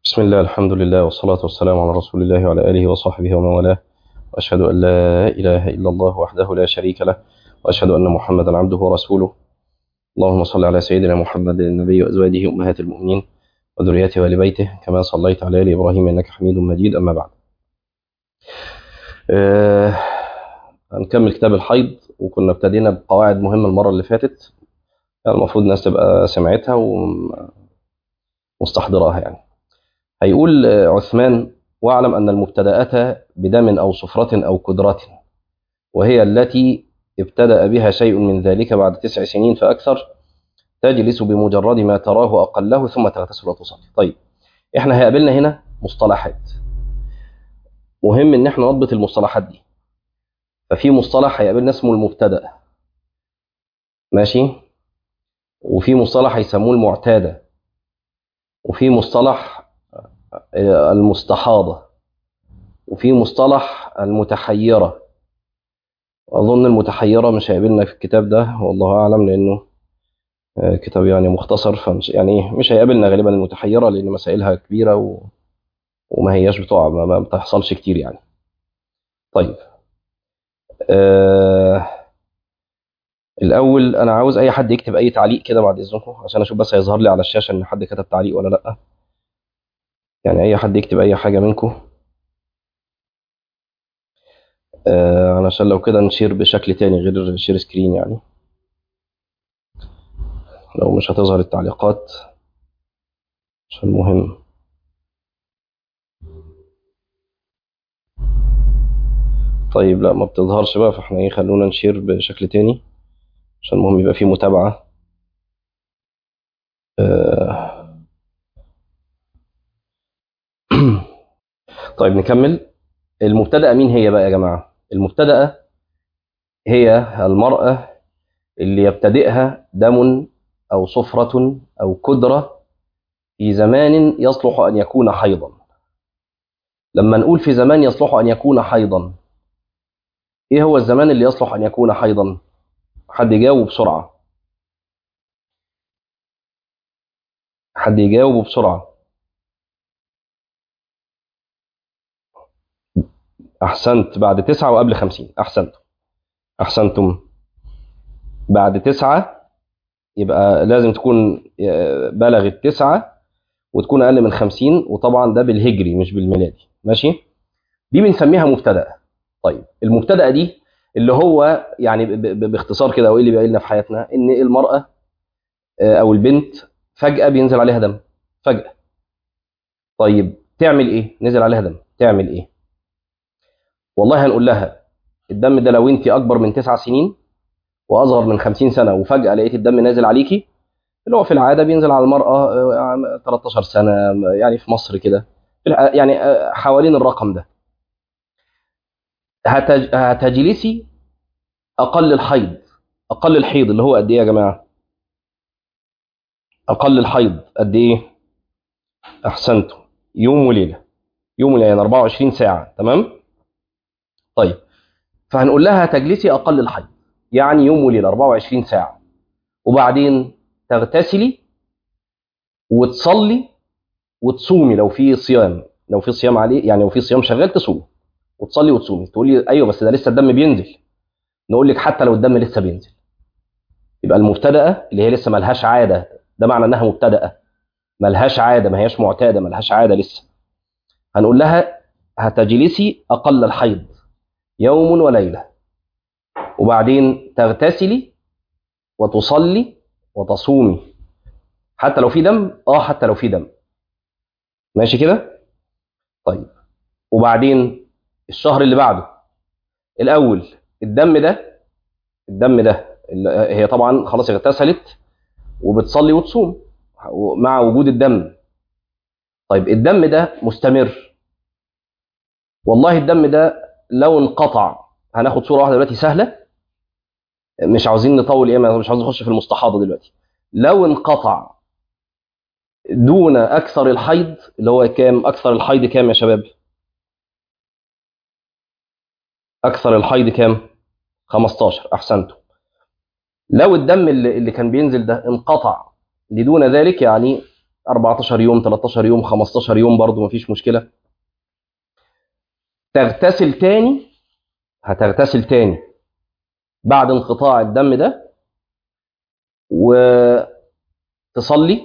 بسم الله الحمد لله والصلاة والسلام على رسول الله وعلى آله وصحبه ومن والاه وأشهد أن لا إله إلا الله وحده لا شريك له وأشهد أن محمدا عبده ورسوله اللهم صل على سيدنا محمد النبي وأزواجه أمهات المؤمنين وذريته وآل بيته كما صليت على آل إبراهيم إنك حميد مجيد أما بعد آه هنكمل كتاب الحيض وكنا ابتدينا بقواعد مهمة المرة اللي فاتت يعني المفروض الناس تبقى سمعتها ومستحضراها يعني هيقول عثمان واعلم أن المبتدأة بدم أو صفرة أو كدرة وهي التي ابتدأ بها شيء من ذلك بعد تسع سنين فأكثر تجلس بمجرد ما تراه أقله ثم تغتسل وتصلي طيب احنا هيقابلنا هنا مصطلحات مهم ان احنا نضبط المصطلحات دي ففي مصطلح هيقابلنا اسمه المبتدأ ماشي وفي مصطلح هيسموه المعتادة وفي مصطلح المستحاضة وفي مصطلح المتحيرة أظن المتحيرة مش هيقابلنا في الكتاب ده والله أعلم لأنه كتاب يعني مختصر فمش يعني مش هيقابلنا غالبا المتحيرة لأن مسائلها كبيرة و... وما هياش بتقع ما, ما بتحصلش كتير يعني طيب آه... الأول أنا عاوز أي حد يكتب أي تعليق كده بعد إذنكم عشان أشوف بس هيظهر لي على الشاشة إن حد كتب تعليق ولا لأ يعني أي حد يكتب أي حاجة منكم آه علشان لو كده نشير بشكل تاني غير شير سكرين يعني لو مش هتظهر التعليقات عشان مهم طيب لا ما بتظهرش بقى فاحنا ايه خلونا نشير بشكل تاني عشان المهم يبقى فيه متابعة آه طيب نكمل المبتدأة مين هي بقى يا جماعة المبتدأة هي المرأة اللي يبتدئها دم أو صفرة أو كدرة في زمان يصلح أن يكون حيضا لما نقول في زمان يصلح أن يكون حيضا إيه هو الزمان اللي يصلح أن يكون حيضا حد يجاوب بسرعة حد يجاوب بسرعة أحسنت بعد تسعة وقبل خمسين أحسنتم أحسنتم بعد تسعة يبقى لازم تكون بلغت تسعة وتكون أقل من خمسين وطبعا ده بالهجري مش بالميلادي ماشي دي بنسميها مبتدأ طيب المبتدأ دي اللي هو يعني باختصار كده وايه اللي بيقول لنا في حياتنا ان المرأة او البنت فجأة بينزل عليها دم فجأة طيب تعمل ايه نزل عليها دم تعمل ايه والله هنقول لها الدم ده لو انت اكبر من تسع سنين واصغر من 50 سنه وفجاه لقيت الدم نازل عليكي اللي هو في العاده بينزل على المراه 13 سنه يعني في مصر كده يعني حوالين الرقم ده هتجلسي اقل الحيض اقل الحيض اللي هو قد ايه يا جماعه اقل الحيض قد ايه احسنتم يوم وليله يوم وليله يعني 24 ساعه تمام طيب فهنقول لها تجلسي اقل الحيض يعني يوم وليله 24 ساعه وبعدين تغتسلي وتصلي وتصومي لو في صيام لو في صيام عليه يعني لو في صيام شغال تصومي وتصلي وتصومي تقولي ايوه بس ده لسه الدم بينزل نقول لك حتى لو الدم لسه بينزل يبقى المبتدأة اللي هي لسه ملهاش عادة ده معنى انها مبتدأة ملهاش عادة ما هياش معتادة ملهاش عادة لسه هنقول لها هتجلسي أقل الحيض يوم وليلة وبعدين تغتسلي وتصلي وتصومي حتى لو في دم اه حتى لو في دم ماشي كده طيب وبعدين الشهر اللي بعده الاول الدم ده الدم ده هي طبعا خلاص اغتسلت وبتصلي وتصوم مع وجود الدم طيب الدم ده مستمر والله الدم ده لو انقطع هناخد صوره واحده دلوقتي سهله مش عاوزين نطول ايه مش عاوزين نخش في المستحاضه دلوقتي لو انقطع دون اكثر الحيض اللي هو كام اكثر الحيض كام يا شباب اكثر الحيض كام 15 احسنتم لو الدم اللي, اللي كان بينزل ده انقطع لدون ذلك يعني 14 يوم 13 يوم 15 يوم برضو مفيش مشكله تغتسل تاني هتغتسل تاني بعد انقطاع الدم ده وتصلي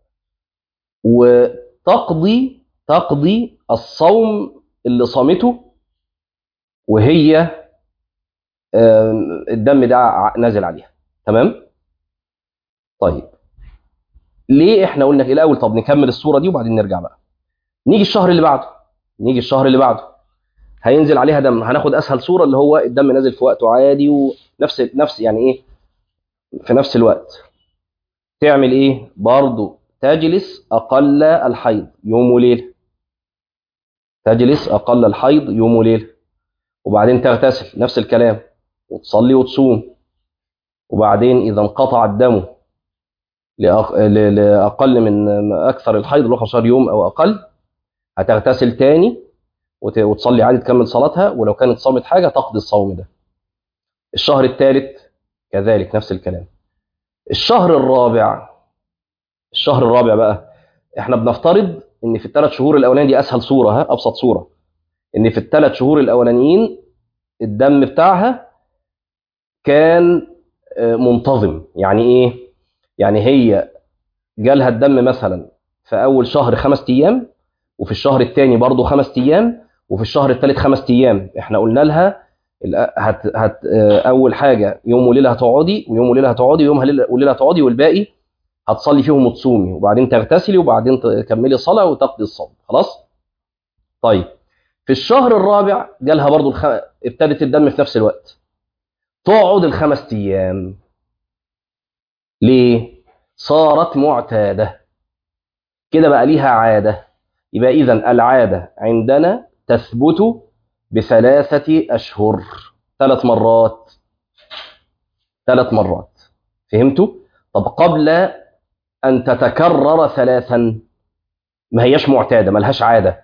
وتقضي تقضي الصوم اللي صامته وهي آم، الدم ده ع- نازل عليها تمام طيب ليه احنا قلنا كده الاول طب نكمل الصوره دي وبعدين نرجع بقى نيجي الشهر اللي بعده نيجي الشهر اللي بعده هينزل عليها دم هناخد اسهل صوره اللي هو الدم نازل في وقته عادي ونفس نفس يعني ايه في نفس الوقت تعمل ايه برضه تجلس اقل الحيض يوم وليله تجلس اقل الحيض يوم وليله وبعدين تغتسل نفس الكلام وتصلي وتصوم وبعدين اذا انقطع الدم لأق- ل- لاقل من اكثر الحيض اللي هو 15 يوم او اقل هتغتسل تاني وت- وتصلي عادي تكمل صلاتها ولو كانت صامت حاجه تقضي الصوم ده الشهر الثالث كذلك نفس الكلام الشهر الرابع الشهر الرابع بقى احنا بنفترض ان في الثلاث شهور الاولانيه دي اسهل صوره ها ابسط صوره ان في الثلاث شهور الاولانيين الدم بتاعها كان آه، منتظم يعني ايه يعني هي جالها الدم مثلا في اول شهر خمس ايام وفي الشهر الثاني برضه خمس ايام وفي الشهر الثالث خمس ايام احنا قلنا لها ال- هت هت آه، اول حاجه يوم وليله هتقعدي ويوم وليله هتقعدي ويوم هليلة- وليله هتقعدي والباقي هتصلي فيهم وتصومي وبعدين تغتسلي وبعدين تكملي صلاه وتقضي الصوم خلاص طيب في الشهر الرابع جالها برضو الخ... ابتدت الدم في نفس الوقت تقعد الخمس ايام ليه صارت معتاده كده بقى ليها عاده يبقى اذا العاده عندنا تثبت بثلاثه اشهر ثلاث مرات ثلاث مرات فهمتوا طب قبل ان تتكرر ثلاثا ما هياش معتاده ملهاش عاده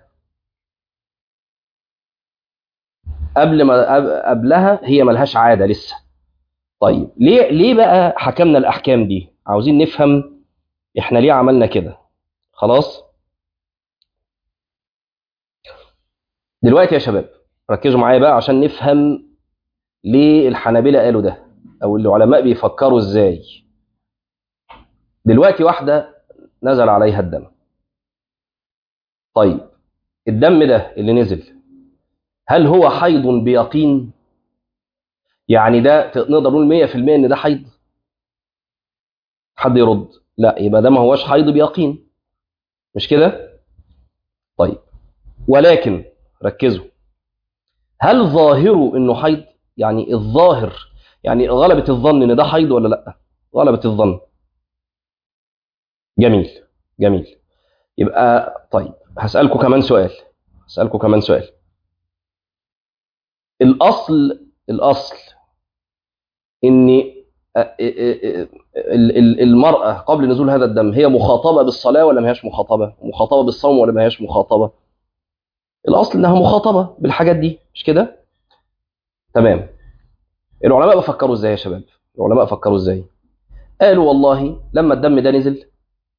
قبل ما قب- قبلها هي ملهاش عاده لسه طيب ليه ليه بقى حكمنا الاحكام دي عاوزين نفهم احنا ليه عملنا كده خلاص دلوقتي يا شباب ركزوا معايا بقى عشان نفهم ليه الحنابلة قالوا ده او العلماء بيفكروا ازاي دلوقتي واحدة نزل عليها الدم طيب الدم ده اللي نزل هل هو حيض بيقين يعني ده ت- نقدر نقول 100% ان ده حيض حد يرد لا يبقى ده ما هوش حيض بيقين مش كده طيب ولكن ركزوا هل ظاهره انه حيض يعني الظاهر يعني غلبة الظن ان ده حيض ولا لا غلبة الظن جميل جميل يبقى طيب هسألكم كمان سؤال هسألكم كمان سؤال الأصل الأصل إن ال- ال- المرأة قبل نزول هذا الدم هي مخاطبة بالصلاة ولا ما هياش مخاطبة مخاطبة بالصوم ولا ما هياش مخاطبة الأصل إنها مخاطبة بالحاجات دي مش كده تمام العلماء بفكروا إزاي يا شباب العلماء فكروا إزاي قالوا والله لما الدم ده نزل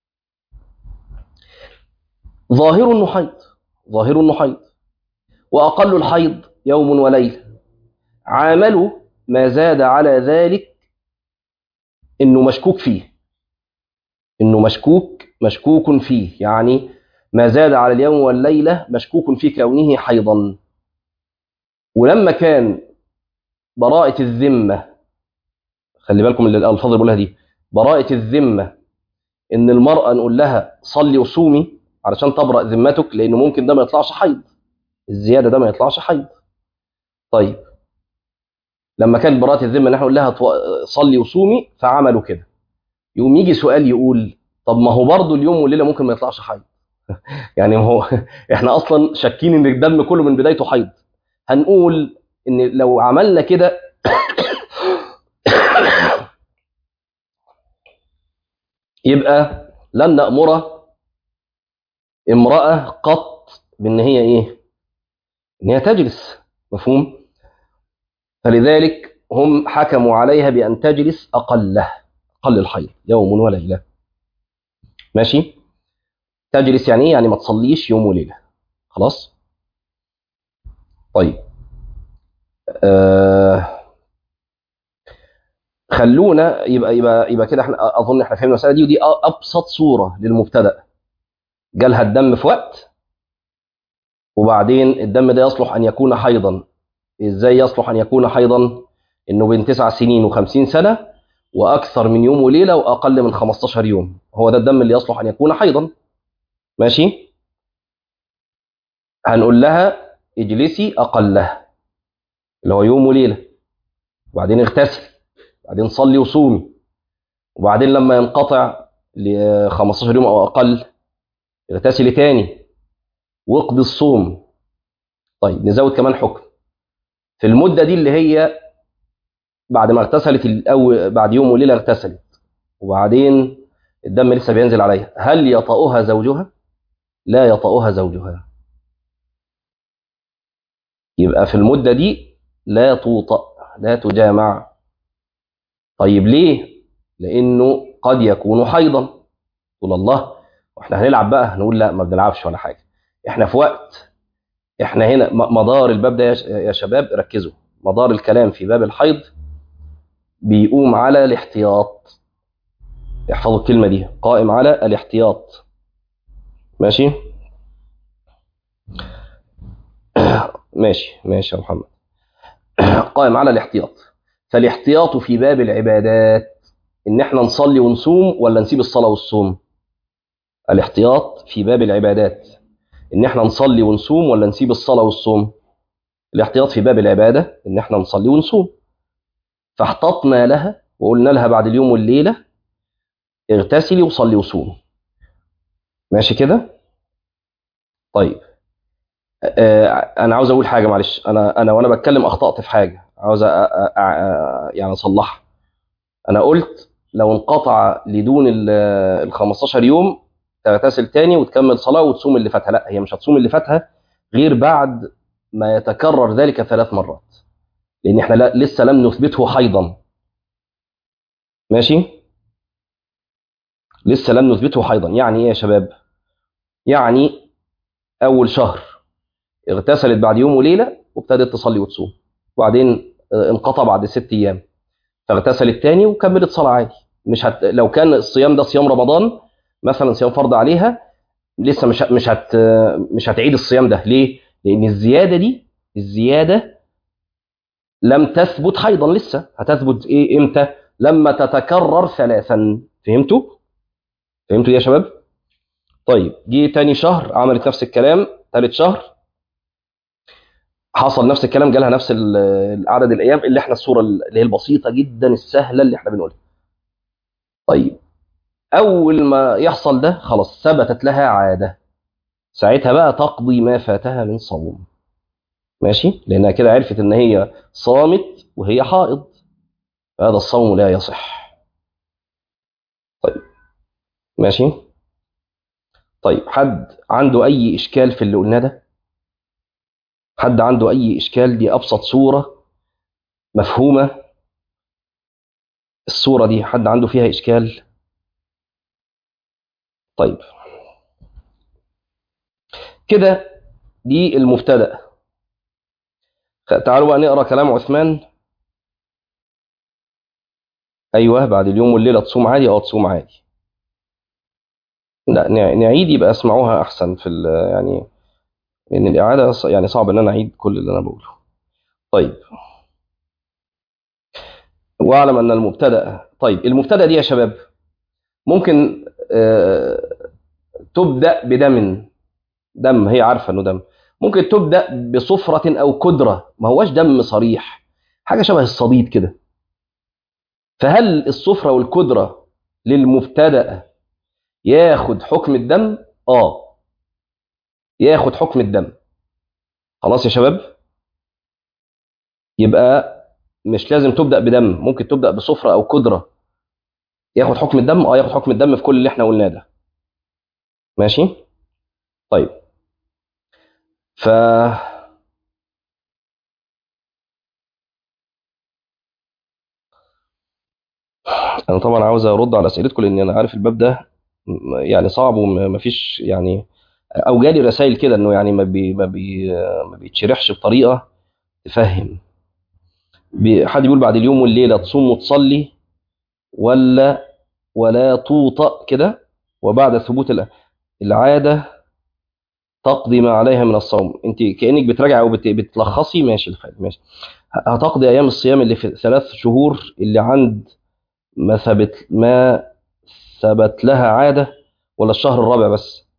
ظاهر انه حيض ظاهر انه حيض واقل الحيض يوم وليله عاملوا ما زاد على ذلك انه مشكوك فيه انه مشكوك مشكوك فيه يعني ما زاد على اليوم والليله مشكوك في كونه حيضا ولما كان براءة الذمة خلي بالكم من الألفاظ اللي بقولها دي براءة الذمة إن المرأة نقول لها صلي وصومي علشان تبرأ ذمتك لأنه ممكن ده ما يطلعش حيض الزيادة ده ما يطلعش حيض طيب لما كانت براءة الذمة ان احنا نقول لها تو- صلي وصومي فعملوا كده يقوم يجي سؤال يقول طب ما هو برضه اليوم والليلة ممكن ما يطلعش حيض يعني ما هو احنا اصلا شاكين ان الدم كله من بدايته حيض هنقول ان لو عملنا كده يبقى لن نأمر امرأة قط بان هي ايه ان هي تجلس مفهوم فلذلك هم حكموا عليها بأن تجلس أقله أقل الحيض يوم وليلة ماشي تجلس يعني ايه يعني ما تصليش يوم وليله خلاص طيب آه خلونا يبقى يبقى يبقى كده احنا اظن احنا فهمنا المساله دي ودي ابسط صوره للمبتدا جالها الدم في وقت وبعدين الدم ده يصلح ان يكون حيضا ازاي يصلح ان يكون حيضا انه بين تسع سنين و50 سنه واكثر من يوم وليله واقل من 15 يوم هو ده الدم اللي يصلح ان يكون حيضا ماشي هنقول لها اجلسي اقلها اللي هو يوم وليله وبعدين اغتسلي وبعدين صلي وصومي وبعدين لما ينقطع ل 15 يوم او اقل اغتسلي تاني واقضي الصوم طيب نزود كمان حكم في المده دي اللي هي بعد ما اغتسلت الأول بعد يوم وليله اغتسلت وبعدين الدم لسه بينزل عليها هل يطأها زوجها؟ لا يطأها زوجها يبقى في المدة دي لا توطأ لا تجامع طيب ليه؟ لأنه قد يكون حيضا تقول الله واحنا هنلعب بقى هنقول لا ما بنلعبش ولا حاجة احنا في وقت احنا هنا مدار الباب ده يا شباب ركزوا مدار الكلام في باب الحيض بيقوم على الاحتياط احفظوا الكلمة دي قائم على الاحتياط ماشي ماشي ماشي يا محمد قائم على الاحتياط فالاحتياط في باب العبادات ان احنا نصلي ونصوم ولا نسيب الصلاة والصوم الاحتياط في باب العبادات ان احنا نصلي ونصوم ولا نسيب الصلاة والصوم الاحتياط في باب العبادة ان احنا نصلي ونصوم فاحتطنا لها وقلنا لها بعد اليوم والليلة اغتسلي وصلي وصوم ماشي كده طيب آه انا عاوز اقول حاجه معلش انا انا وانا بتكلم اخطات في حاجه عاوز أ أ أ يعني اصلحها انا قلت لو انقطع لدون ال 15 يوم تغتسل تاني وتكمل صلاه وتصوم اللي فاتها لا هي مش هتصوم اللي فاتها غير بعد ما يتكرر ذلك ثلاث مرات لان احنا لا لسه لم نثبته حيضا ماشي لسه لم نثبته حيضا يعني ايه يا شباب يعني اول شهر اغتسلت بعد يوم وليله وابتدت تصلي وتصوم وبعدين انقطع بعد ست ايام فاغتسلت تاني وكملت صلاه عادي مش هت... لو كان الصيام ده صيام رمضان مثلا صيام فرض عليها لسه مش مش هت مش هتعيد الصيام ده ليه؟ لان الزياده دي الزياده لم تثبت حيضا لسه هتثبت ايه امتى؟ لما تتكرر ثلاثا فهمتوا؟ فهمتوا يا شباب؟ طيب جه تاني شهر عملت نفس الكلام ثالث شهر حصل نفس الكلام جالها نفس عدد الايام اللي احنا الصوره اللي هي البسيطه جدا السهله اللي احنا بنقولها طيب اول ما يحصل ده خلاص ثبتت لها عاده ساعتها بقى تقضي ما فاتها من صوم ماشي لانها كده عرفت ان هي صامت وهي حائض هذا الصوم لا يصح طيب ماشي طيب حد عنده اي اشكال في اللي قلناه ده حد عنده اي اشكال دي ابسط صوره مفهومه الصوره دي حد عنده فيها اشكال طيب كده دي المبتدا تعالوا بقى نقرا كلام عثمان ايوه بعد اليوم والليله تصوم عادي اه تصوم عادي لا نعيد يبقى اسمعوها احسن في يعني لان الاعاده يعني صعب ان انا اعيد كل اللي انا بقوله طيب واعلم ان المبتدا طيب المبتدا دي يا شباب ممكن آه تبدا بدم دم هي عارفه انه دم ممكن تبدا بصفره او كدره ما هواش دم صريح حاجه شبه الصديد كده فهل الصفره والكدره للمبتدا ياخد حكم الدم اه ياخد حكم الدم خلاص يا شباب يبقى مش لازم تبدا بدم ممكن تبدا بصفره او كدره ياخد حكم الدم اه ياخد حكم الدم في كل اللي احنا قلناه ده ماشي طيب ف انا طبعا عاوز ارد على اسئلتكم لان انا عارف الباب ده م- يعني صعب وما فيش يعني او جالي رسائل كده انه يعني ما بي ما بي ما بيتشرحش بطريقه تفهم بي- حد بيقول بعد اليوم والليله تصوم وتصلي ولا ولا توطأ كده وبعد ثبوت الع- العاده تقضي ما عليها من الصوم انت كانك بتراجعي او بت- بتلخصي ماشي الخير ماشي هتقضي ايام الصيام اللي في ثلاث شهور اللي عند ما ثبت ما ثبت لها عاده ولا الشهر الرابع بس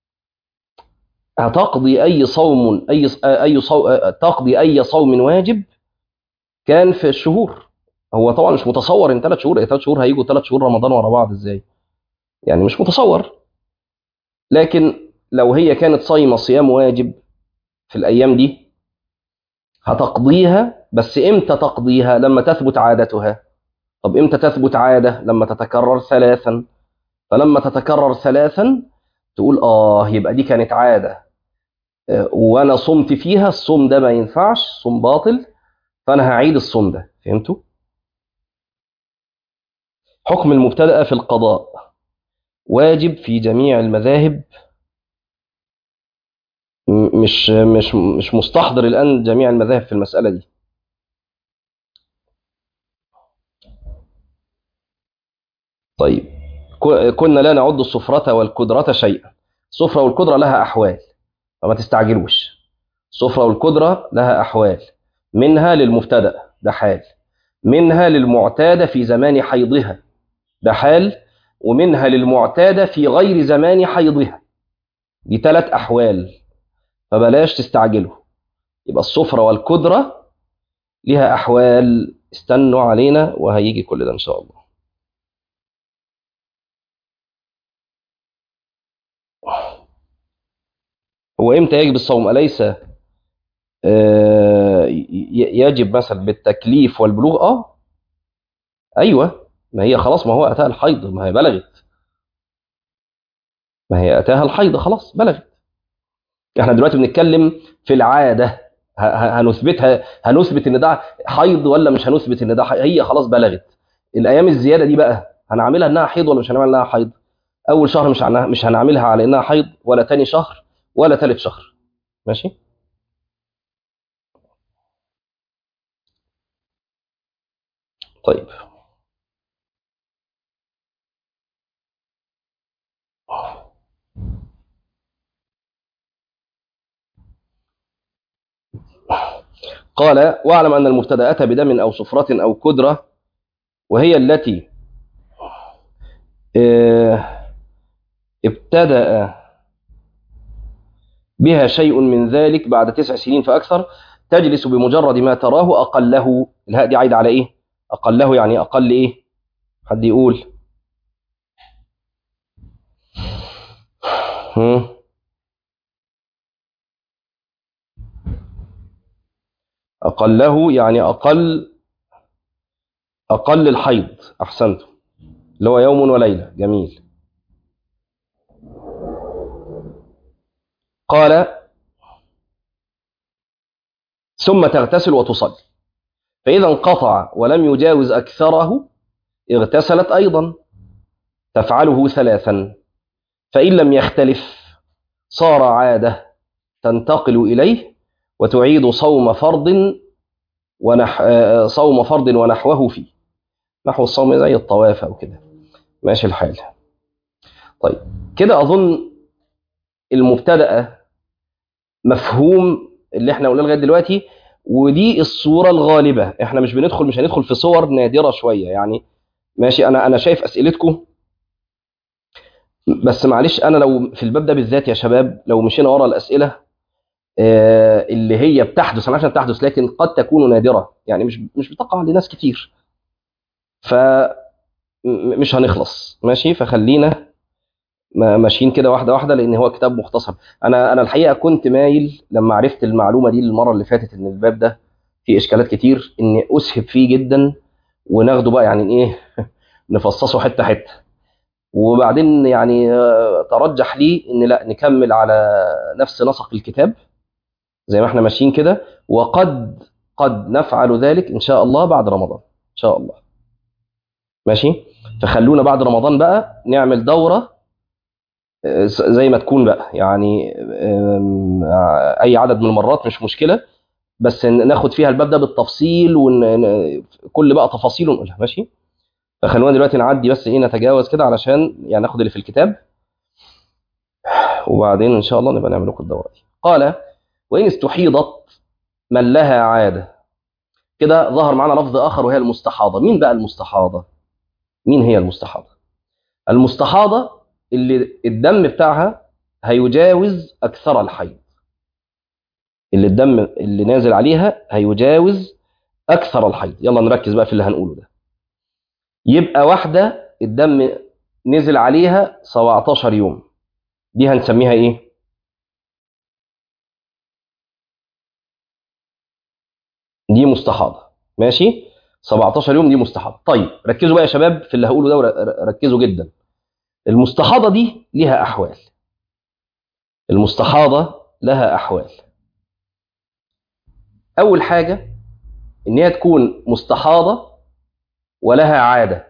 هتقضي اي صوم اي اي صوم تقضي اي صوم واجب كان في الشهور هو طبعا مش متصور ان ثلاث شهور ثلاث شهور هيجوا ثلاث شهور رمضان ورا بعض ازاي يعني مش متصور لكن لو هي كانت صايمه صيام واجب في الايام دي هتقضيها بس امتى تقضيها لما تثبت عادتها طب امتى تثبت عاده لما تتكرر ثلاثا فلما تتكرر ثلاثا تقول اه يبقى دي كانت عاده آه، وانا صمت فيها الصوم ده ما ينفعش صوم باطل فانا هعيد الصوم ده فهمتوا حكم المبتدأ في القضاء واجب في جميع المذاهب م- مش مش مش مستحضر الآن جميع المذاهب في المسألة دي طيب ك- كنا لا نعد الصفرة والقدرة شيئا الصفرة والقدرة لها أحوال فما تستعجلوش الصفرة والقدرة لها أحوال منها للمبتدأ ده حال منها للمعتادة في زمان حيضها ده حال ومنها للمعتادة في غير زمان حيضها دي ثلاث أحوال فبلاش تستعجلوا يبقى الصفرة والقدرة لها أحوال استنوا علينا وهيجي كل ده إن شاء الله هو إمتى يجب الصوم أليس آه، ي- يجب مثلا بالتكليف والبلوغ اه ايوه ما هي خلاص ما هو اتاها الحيض ما هي بلغت ما هي اتاها الحيض خلاص بلغت احنا دلوقتي بنتكلم في العاده ه- ه- هنثبتها هنثبت ان ده حيض ولا مش هنثبت ان ده حيض هي خلاص بلغت الايام الزياده دي بقى هنعملها انها حيض ولا مش هنعملها انها حيض اول شهر مش عنها مش هنعملها على انها حيض ولا تاني شهر ولا تالت شهر ماشي طيب قال واعلم ان المبتدأة بدم او صفرة او كدرة وهي التي آه، ابتدأ بها شيء من ذلك بعد تسع سنين فأكثر تجلس بمجرد ما تراه أقله الهاء دي عايدة على إيه؟ أقله يعني أقل إيه؟ حد يقول هم؟ أقله يعني أقل أقل الحيض أحسنتم اللي هو يوم وليلة جميل قال ثم تغتسل وتصلي فإذا انقطع ولم يجاوز أكثره اغتسلت أيضا تفعله ثلاثا فإن لم يختلف صار عادة تنتقل إليه وتعيد صوم فرض ونح... آه، صوم فرض ونحوه فيه نحو الصوم زي الطواف أو كده ماشي الحال طيب كده أظن المبتدأ مفهوم اللي احنا قلنا لغايه دلوقتي ودي الصوره الغالبه احنا مش بندخل مش هندخل في صور نادره شويه يعني ماشي انا انا شايف اسئلتكم بس معلش انا لو في الباب ده بالذات يا شباب لو مشينا ورا الاسئله آه، اللي هي بتحدث انا عشان تحدث لكن قد تكون نادره يعني مش مش بتقع لناس كتير ف م- مش هنخلص ماشي فخلينا ما- ماشيين كده واحده واحده لان هو كتاب مختصر انا انا الحقيقه كنت مايل لما عرفت المعلومه دي المره اللي فاتت ان الباب ده فيه اشكالات كتير اني اسهب فيه جدا وناخده بقى يعني ايه نفصصه حته حته وبعدين يعني آه، ترجح لي ان لا نكمل على نفس نسق الكتاب زي ما احنا ماشيين كده وقد قد نفعل ذلك ان شاء الله بعد رمضان ان شاء الله ماشي فخلونا بعد رمضان بقى نعمل دوره زي ما تكون بقى يعني أم، اي عدد من المرات مش مشكله بس ناخد فيها الباب ده بالتفصيل وكل بقى تفاصيله نقولها ماشي فخلونا دلوقتي نعدي بس ايه نتجاوز كده علشان يعني ناخد اللي في الكتاب وبعدين ان شاء الله نبقى نعمل لكم الدوره دي قال وان استحيضت من لها عاده كده ظهر معنا لفظ اخر وهي المستحاضه مين بقى المستحاضه مين هي المستحاضه المستحاضه اللي الدم بتاعها هيجاوز اكثر الحيض اللي الدم اللي نازل عليها هيجاوز اكثر الحيض يلا نركز بقى في اللي هنقوله ده يبقى واحده الدم نزل عليها 17 يوم دي هنسميها ايه دي مستحاضه ماشي 17 يوم دي مستحاضه طيب ركزوا بقى يا شباب في اللي هقوله ده وركزوا جدا المستحاضه دي ليها احوال المستحاضه لها احوال اول حاجه ان هي تكون مستحاضه ولها عاده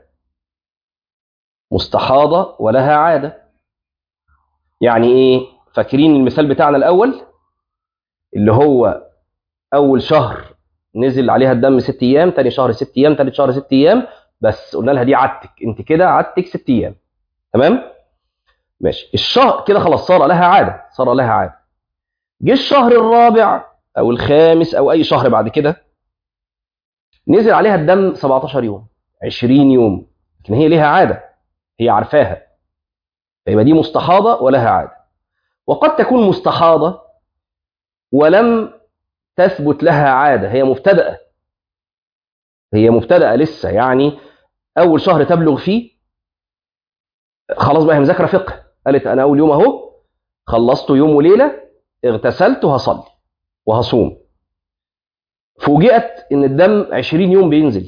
مستحاضه ولها عاده يعني ايه فاكرين المثال بتاعنا الاول اللي هو اول شهر نزل عليها الدم ست ايام تاني شهر ست ايام تالت شهر ست ايام بس قلنا لها دي عادتك انت كده عادتك ست ايام تمام ماشي الشهر كده خلاص صار لها عاده صار لها عاده جه الشهر الرابع او الخامس او اي شهر بعد كده نزل عليها الدم 17 يوم 20 يوم لكن هي ليها عاده هي عارفاها فيبقى دي مستحاضه ولها عاده وقد تكون مستحاضه ولم تثبت لها عاده هي مبتدأه هي مبتدأه لسه يعني اول شهر تبلغ فيه خلاص بقى هي مذاكره فقه قالت انا اول يوم اهو خلصت يوم وليله اغتسلت وهصلي وهصوم فوجئت ان الدم 20 يوم بينزل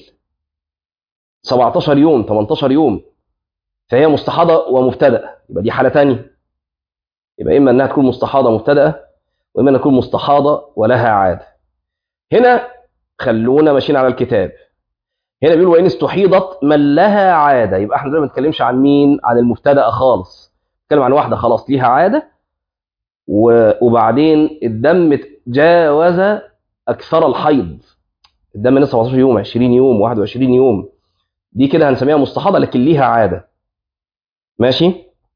17 يوم 18 يوم فهي مستحاضه ومبتدأه يبقى دي حاله ثانيه يبقى اما انها تكون مستحاضه مبتدأه واما انها تكون مستحاضه ولها عاده هنا خلونا ماشيين على الكتاب هنا بيقول وان استحيضت من لها عاده يبقى احنا دلوقتي ما بنتكلمش عن مين عن المبتدأ خالص بنتكلم عن واحده خلاص ليها عاده وبعدين الدم جاوز اكثر الحيض الدم نزل 17 يوم 20 يوم 21 يوم دي كده هنسميها مستحاضه لكن ليها عاده ماشي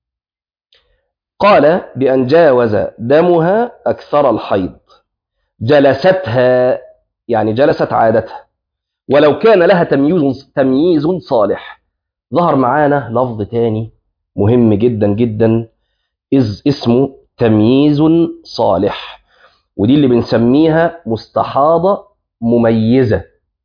قال بأن جاوز دمها أكثر الحيض جلستها يعني جلست عادتها ولو كان لها تمييز تمييز صالح ظهر معانا لفظ تاني مهم جدا جدا إذ اسمه تمييز صالح ودي اللي بنسميها مستحاضة مميزة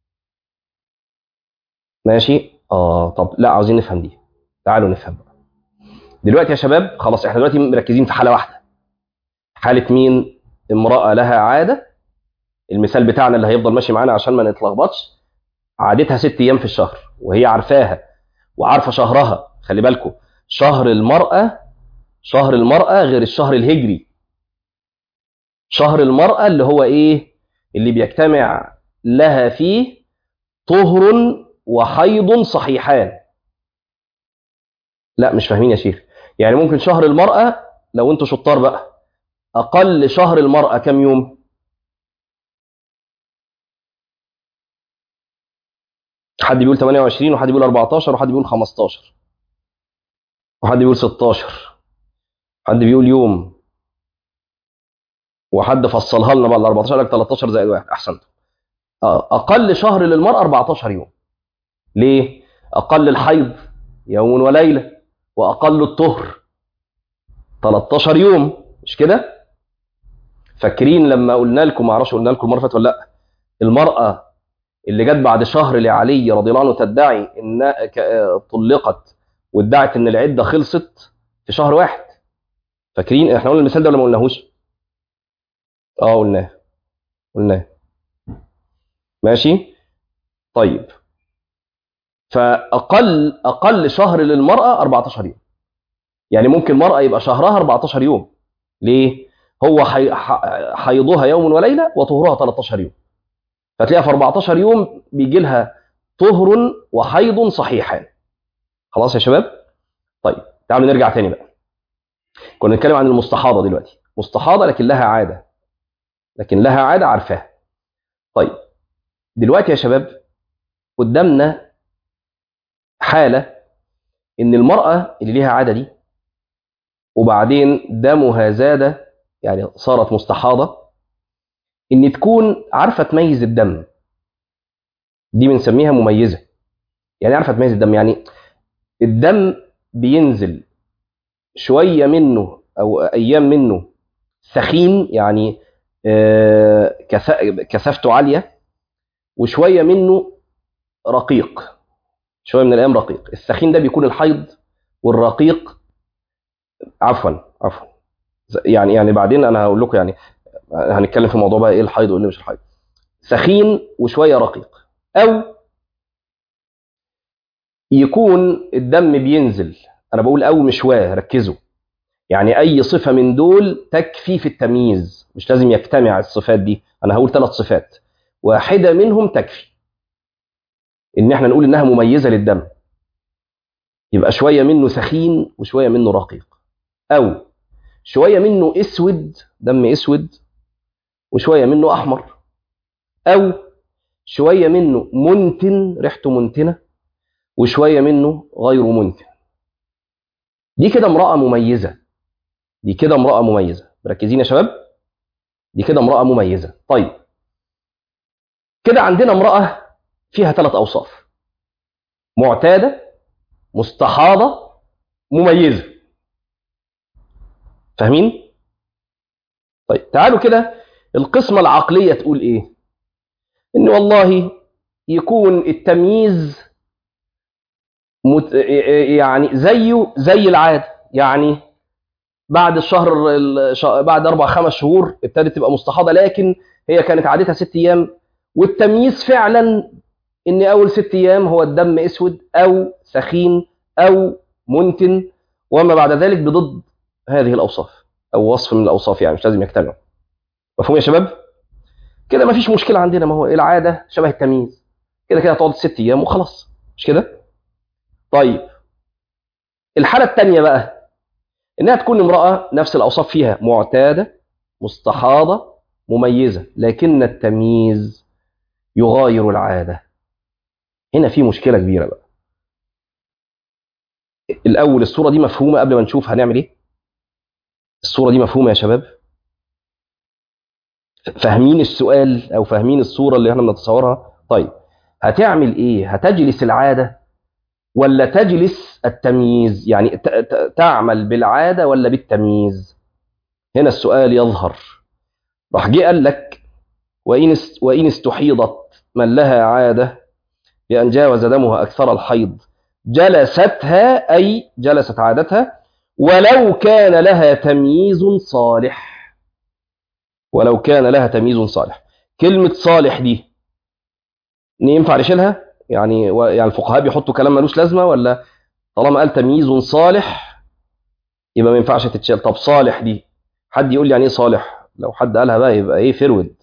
ماشي اه طب لا عاوزين نفهم دي تعالوا نفهم بقى دلوقتي يا شباب خلاص احنا دلوقتي مركزين في حاله واحده حاله مين امراه لها عاده المثال بتاعنا اللي هيفضل ماشي معانا عشان ما نتلخبطش عادتها ست ايام في الشهر وهي عارفاها وعارفه شهرها خلي بالكم شهر المراه شهر المراه غير الشهر الهجري شهر المراه اللي هو ايه اللي بيجتمع لها فيه طهر وحيض صحيحان لا مش فاهمين يا شيخ يعني ممكن شهر المرأة لو انتوا شطار بقى أقل شهر المرأة كم يوم حد بيقول 28 وحد بيقول 14 وحد بيقول 15 وحد بيقول 16 حد بيقول يوم وحد فصلها لنا بقى ال 14 لك 13 زائد واحد احسنت اقل شهر للمراه 14 يوم ليه اقل الحيض يوم وليله واقل الطهر 13 يوم مش كده فاكرين لما قلنا لكم ما اعرفش قلنا لكم المره ولا لا المراه اللي جت بعد شهر لعلي رضي الله عنه تدعي ان طلقت وادعت ان العده خلصت في شهر واحد فاكرين احنا قلنا المثال ده ولا ما قلناهوش اه قلناه قلناه ماشي طيب فاقل اقل شهر للمراه 14 يوم يعني ممكن المراه يبقى شهرها 14 يوم ليه هو حي... حيضها يوم وليله وطهرها 13 يوم فتلاقيها في 14 يوم بيجي لها طهر وحيض صحيحان خلاص يا شباب طيب تعالوا نرجع تاني بقى كنا نتكلم عن المستحاضة دلوقتي مستحاضة لكن لها عادة لكن لها عادة عارفاها طيب دلوقتي يا شباب قدامنا حالة إن المرأة اللي ليها عادة دي وبعدين دمها زاد يعني صارت مستحاضة إن تكون عارفة تميز الدم دي بنسميها مميزة يعني عارفة تميز الدم يعني الدم بينزل شوية منه أو أيام منه سخين يعني آه، كث- كثافته عالية وشوية منه رقيق شوية من الأيام رقيق السخين ده بيكون الحيض والرقيق عفوا عفوا ز- يعني يعني بعدين أنا هقول لكم يعني هنتكلم في موضوع بقى إيه الحيض وإيه اللي مش الحيض سخين وشوية رقيق أو يكون الدم بينزل أنا بقول أو مش واه ركزوا يعني أي صفة من دول تكفي في التمييز مش لازم يجتمع الصفات دي أنا هقول ثلاث صفات واحدة منهم تكفي إن إحنا نقول إنها مميزة للدم يبقى شوية منه سخين وشوية منه رقيق أو شوية منه أسود دم أسود وشوية منه أحمر أو شوية منه منتن ريحته منتنة وشوية منه غير منتن دي كده امرأة مميزة دي كده امرأة مميزة مركزين يا شباب دي كده امرأة مميزة طيب كده عندنا امرأة فيها ثلاث أوصاف معتادة مستحاضة مميزة فاهمين؟ طيب تعالوا كده القسمة العقلية تقول إيه؟ إن والله يكون التمييز مت... يعني زيه زي العادة يعني بعد الشهر الش... بعد أربع خمس شهور ابتدت تبقى مستحاضة لكن هي كانت عادتها ست أيام والتمييز فعلا إن أول ست أيام هو الدم أسود أو سخين أو منتن وما بعد ذلك بضد هذه الأوصاف أو وصف من الأوصاف يعني مش لازم يجتمعوا مفهوم يا شباب؟ كده مفيش مشكلة عندنا ما هو العادة شبه التمييز كده كده هتقعد ست أيام وخلاص مش كده؟ طيب الحالة الثانية بقى إنها تكون امرأة نفس الأوصاف فيها معتادة مستحاضة مميزة لكن التمييز يغاير العادة هنا في مشكلة كبيرة بقى الأول الصورة دي مفهومة قبل ما نشوف هنعمل إيه الصورة دي مفهومة يا شباب فاهمين السؤال أو فاهمين الصورة اللي احنا بنتصورها طيب هتعمل إيه هتجلس العادة ولا تجلس التمييز يعني ت- ت- تعمل بالعادة ولا بالتمييز هنا السؤال يظهر راح جه قال لك وإن است- وإن استحيضت من لها عادة بأن جاوز دمها أكثر الحيض جلستها أي جلست عادتها ولو كان لها تمييز صالح ولو كان لها تمييز صالح كلمة صالح دي ينفع نشيلها يعني و- يعني الفقهاء بيحطوا كلام ملوش لازمة ولا طالما قال تمييز صالح يبقى ما ينفعش تتشال طب صالح دي حد يقول لي يعني ايه صالح لو حد قالها بقى يبقى ايه فرود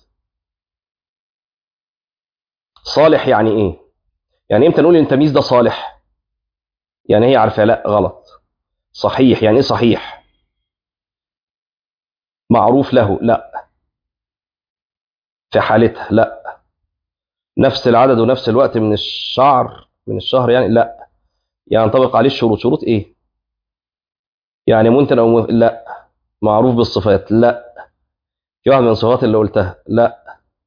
صالح يعني ايه يعني امتى نقول ان التمييز ده صالح يعني هي عارفه لا غلط صحيح يعني ايه صحيح معروف له لا في حالتها لا نفس العدد ونفس الوقت من الشعر من الشهر يعني لا ينطبق عليه الشروط شروط ايه يعني ممكن او م... لا معروف بالصفات لا في واحد من الصفات اللي قلتها لا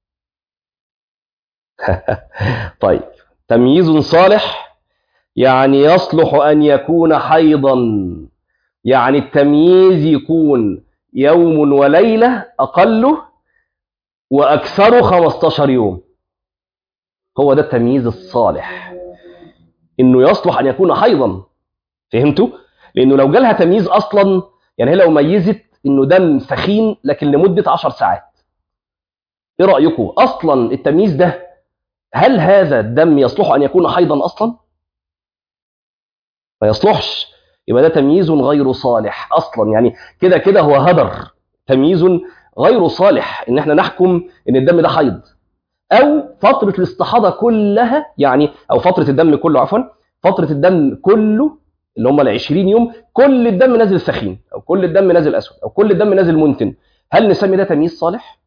طيب تمييز صالح يعني يصلح ان يكون حيضا يعني التمييز يكون يوم وليله اقله واكثره 15 يوم هو ده التمييز الصالح انه يصلح ان يكون حيضا فهمتوا لانه لو جالها تمييز اصلا يعني هي لو ميزت انه دم سخين لكن لمده 10 ساعات ايه رايكم اصلا التمييز ده هل هذا الدم يصلح ان يكون حيضا اصلا ما يصلحش يبقى ده تمييز غير صالح اصلا يعني كده كده هو هدر تمييز غير صالح ان احنا نحكم ان الدم ده حيض او فتره الاستحاضه كلها يعني او فتره الدم كله عفوا فتره الدم كله اللي هم ال 20 يوم كل الدم نازل سخين او كل الدم نازل اسود او كل الدم نازل منتن هل نسمي ده تمييز صالح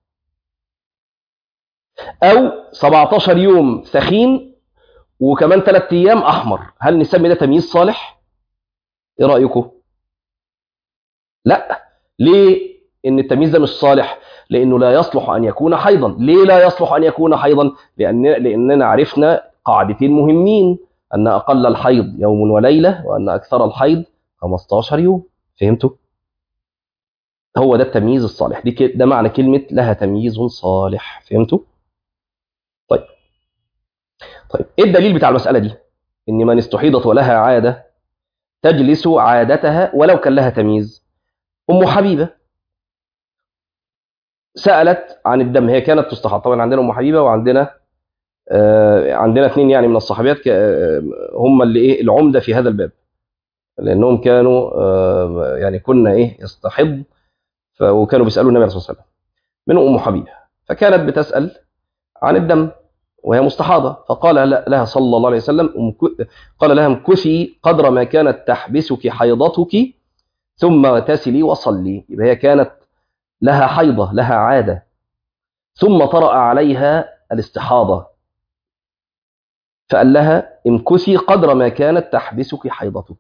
او 17 يوم سخين وكمان 3 ايام احمر هل نسمي ده تمييز صالح ايه رايكم لا ليه ان التمييز ده مش صالح لانه لا يصلح ان يكون حيضا ليه لا يصلح ان يكون حيضا لان لاننا عرفنا قاعدتين مهمين ان اقل الحيض يوم وليله وان اكثر الحيض 15 يوم فهمتوا هو ده التمييز الصالح دي ده معنى كلمه لها تمييز صالح فهمتوا طيب طيب ايه الدليل بتاع المساله دي ان من استحيضت ولها عاده تجلس عادتها ولو كان لها تمييز ام حبيبه سالت عن الدم هي كانت تستحاض طبعا عندنا ام حبيبه وعندنا آه عندنا اثنين يعني من الصحابيات آه هم اللي ايه العمده في هذا الباب لانهم كانوا آه يعني كنا ايه يستحض وكانوا بيسالوا النبي صلى الله عليه وسلم منهم ام حبيبه فكانت بتسال عن الدم وهي مستحاضة فقال لها صلى الله عليه وسلم قال لها امكثي قدر ما كانت تحبسك حيضتك ثم اغتسلي وصلي يبقى هي كانت لها حيضة لها عادة ثم طرأ عليها الاستحاضة فقال لها امكثي قدر ما كانت تحبسك حيضتك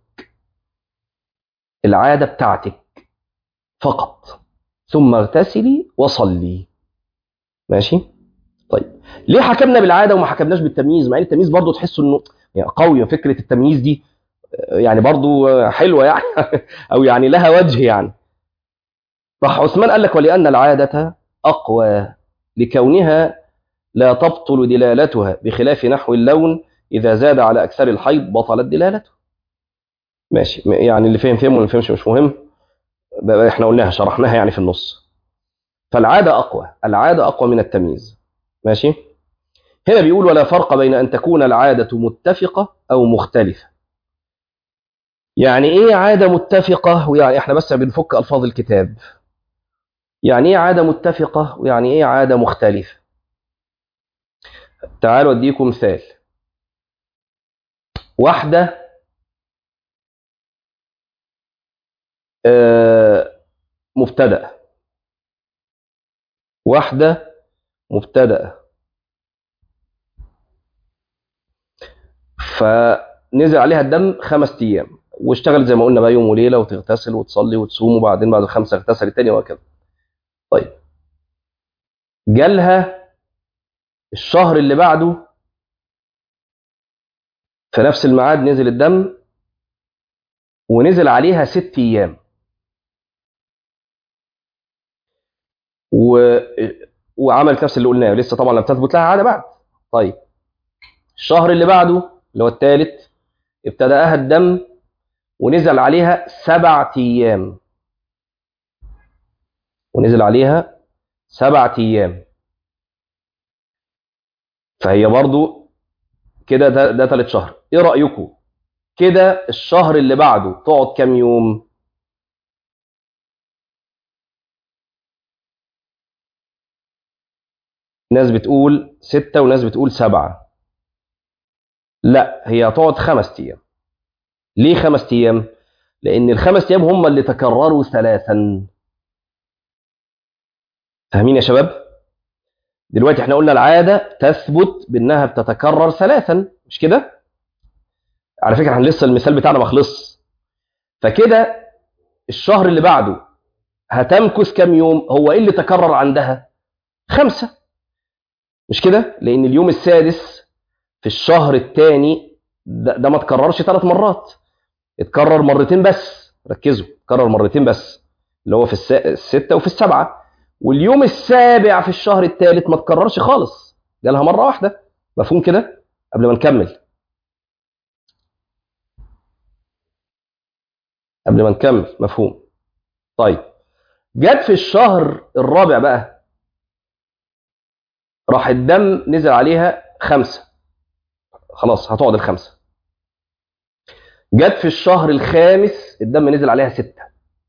العادة بتاعتك فقط ثم اغتسلي وصلي ماشي طيب ليه حكمنا بالعاده وما حكمناش بالتمييز مع ان التمييز برضه تحسوا انه يعني قوي فكره التمييز دي يعني برضه حلوه يعني او يعني لها وجه يعني راح عثمان قال لك ولان العاده اقوى لكونها لا تبطل دلالتها بخلاف نحو اللون اذا زاد على اكثر الحيض بطلت دلالته ماشي يعني اللي فهم فهم واللي ما فهمش مش مهم احنا قلناها شرحناها يعني في النص فالعاده اقوى العاده اقوى من التمييز ماشي هنا بيقول ولا فرق بين أن تكون العادة متفقة أو مختلفة يعني إيه عادة متفقة ويعني إحنا بس بنفك ألفاظ الكتاب يعني إيه عادة متفقة ويعني إيه عادة مختلفة تعالوا أديكم مثال واحدة مبتدأ واحدة مبتدأ فنزل عليها الدم خمس ايام واشتغلت زي ما قلنا بقى يوم وليله وتغتسل وتصلي وتصوم وبعدين بعد الخمسه اغتسلت تاني وهكذا. طيب جالها الشهر اللي بعده في نفس الميعاد نزل الدم ونزل عليها ست ايام. و وعملت نفس اللي قلناه لسه طبعا لم تثبت لها عاده بعد طيب الشهر اللي بعده اللي هو الثالث ابتدأها الدم ونزل عليها سبعة أيام ونزل عليها سبعة أيام فهي برضو كده ده, ده ثالث شهر ايه رأيكم كده الشهر اللي بعده تقعد كام يوم ناس بتقول ستة وناس بتقول سبعة لا هي هتقعد خمس أيام ليه خمس أيام؟ لأن الخمس أيام هم اللي تكرروا ثلاثا فاهمين يا شباب؟ دلوقتي احنا قلنا العادة تثبت بأنها بتتكرر ثلاثا مش كده؟ على فكرة احنا لسه المثال بتاعنا ما خلص فكده الشهر اللي بعده هتمكث كام يوم؟ هو ايه اللي تكرر عندها؟ خمسة مش كده؟ لأن اليوم السادس في الشهر الثاني ده, ده ما تكررش ثلاث مرات اتكرر مرتين بس ركزوا اتكرر مرتين بس اللي هو في الس... الستة وفي السبعة واليوم السابع في الشهر الثالث ما تكررش خالص جالها مرة واحدة مفهوم كده قبل ما نكمل قبل ما نكمل مفهوم طيب جت في الشهر الرابع بقى راح الدم نزل عليها خمسة خلاص هتقعد الخمسة جت في الشهر الخامس الدم نزل عليها ستة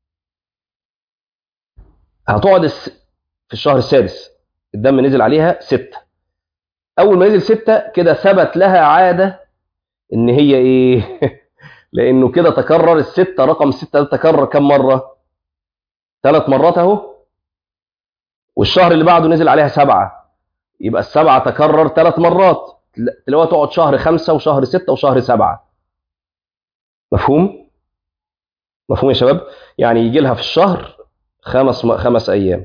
هتقعد الس... في الشهر السادس الدم نزل عليها ستة أول ما نزل ستة كده ثبت لها عادة إن هي إيه لانه كده تكرر الستة رقم ستة ده تكرر كم مرة ثلاث مرات اهو والشهر اللي بعده نزل عليها سبعة يبقى السبعة تكرر ثلاث مرات تلاقوها تقعد شهر خمسة وشهر ستة وشهر سبعة مفهوم؟ مفهوم يا شباب؟ يعني يجي لها في الشهر خمس خمس أيام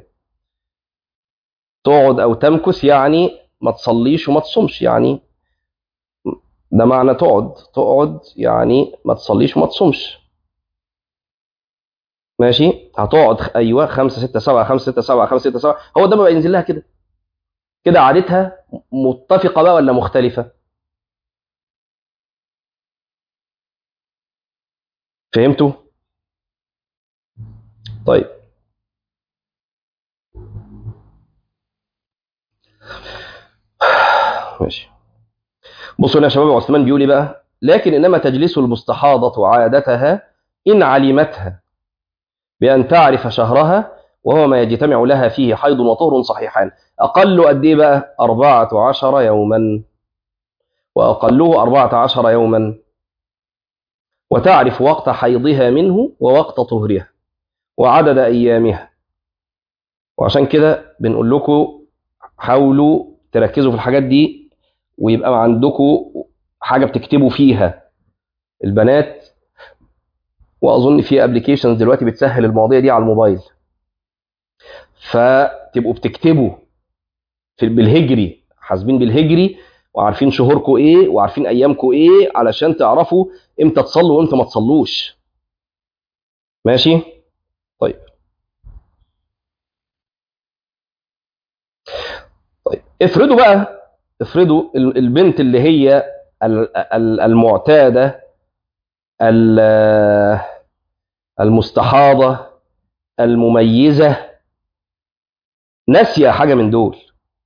تقعد أو تمكث يعني ما تصليش وما تصومش يعني ده معنى تقعد تقعد يعني ما تصليش وما تصومش ماشي هتقعد ايوه 5 6 7 5 6 7 5 6 7 هو ده بقى ينزل لها كده كده عادتها متفقه بقى ولا مختلفه فهمتوا طيب ماشي بصوا هنا يا شباب عثمان بيقول ايه بقى لكن انما تجلس المستحاضه عادتها ان علمتها بان تعرف شهرها وهو ما يجتمع لها فيه حيض وطهر صحيحان اقل قد ايه بقى 14 يوما واقله 14 يوما وتعرف وقت حيضها منه ووقت طهرها وعدد ايامها وعشان كده بنقول لكم حاولوا تركزوا في الحاجات دي ويبقى عندكم حاجه بتكتبوا فيها البنات واظن في ابلكيشنز دلوقتي بتسهل المواضيع دي على الموبايل فتبقوا بتكتبوا في بالهجري حاسبين بالهجري وعارفين شهوركم ايه وعارفين ايامكم ايه علشان تعرفوا امتى تصلوا وامتى ما تصلوش ماشي طيب طيب افرضوا بقى افرضوا البنت اللي هي المعتاده المستحاضه المميزه ناسيه حاجه من دول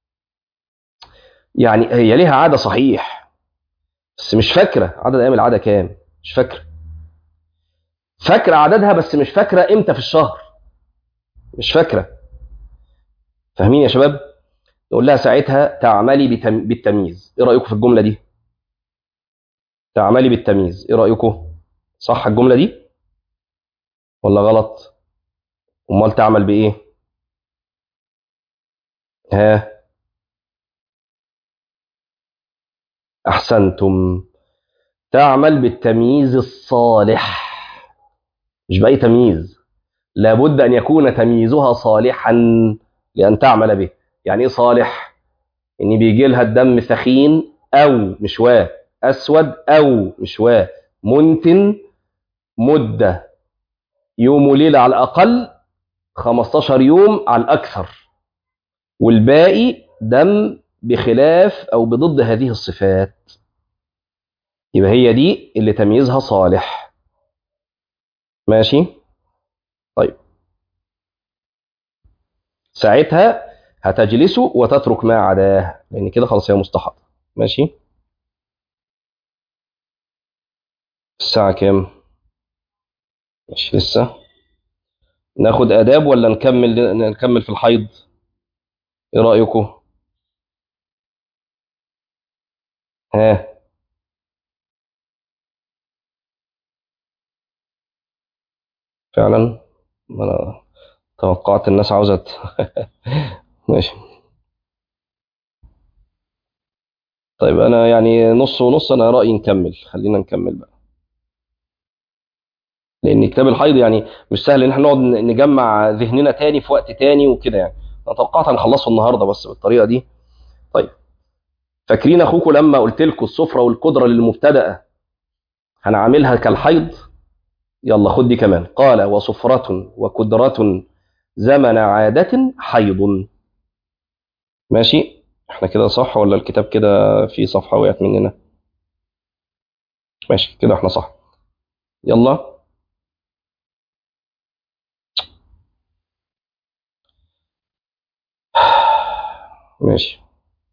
يعني هي ليها عاده صحيح بس مش فاكره عدد ايام العاده كام مش فاكره فاكره عددها بس مش فاكره امتى في الشهر مش فاكره فاهمين يا شباب نقول لها ساعتها تعملي بتم... بالتمييز ايه رايكم في الجمله دي تعملي بالتمييز ايه رايكم صح الجمله دي ولا غلط امال تعمل بايه ها احسنتم تعمل بالتمييز الصالح مش باي تمييز لابد ان يكون تمييزها صالحا لان تعمل به يعني ايه صالح ان بيجي لها الدم ثخين او مشواه اسود او مشواه منتن مده يوم وليله على الاقل 15 يوم على الاكثر والباقي دم بخلاف او بضد هذه الصفات يبقى هي دي اللي تمييزها صالح ماشي طيب ساعتها هتجلس وتترك ما عداه لان كده خلاص هي مستحض ماشي الساعة كام مش لسه ناخد آداب ولا نكمل نكمل في الحيض ايه رأيكم ها فعلا انا توقعت الناس عاوزة ماشي طيب انا يعني نص ونص انا رأيي نكمل خلينا نكمل بقى لان كتاب الحيض يعني مش سهل ان احنا نقعد نجمع ذهننا تاني في وقت تاني وكده يعني انا توقعت هنخلصه النهارده بس بالطريقه دي طيب فاكرين اخوكم لما قلت لكم السفره والقدره للمبتدأ هنعاملها كالحيض يلا خد دي كمان قال وصفرة وقدرة زمن عادة حيض ماشي احنا كده صح ولا الكتاب كده فيه صفحة وقعت مننا ماشي كده احنا صح يلا ماشي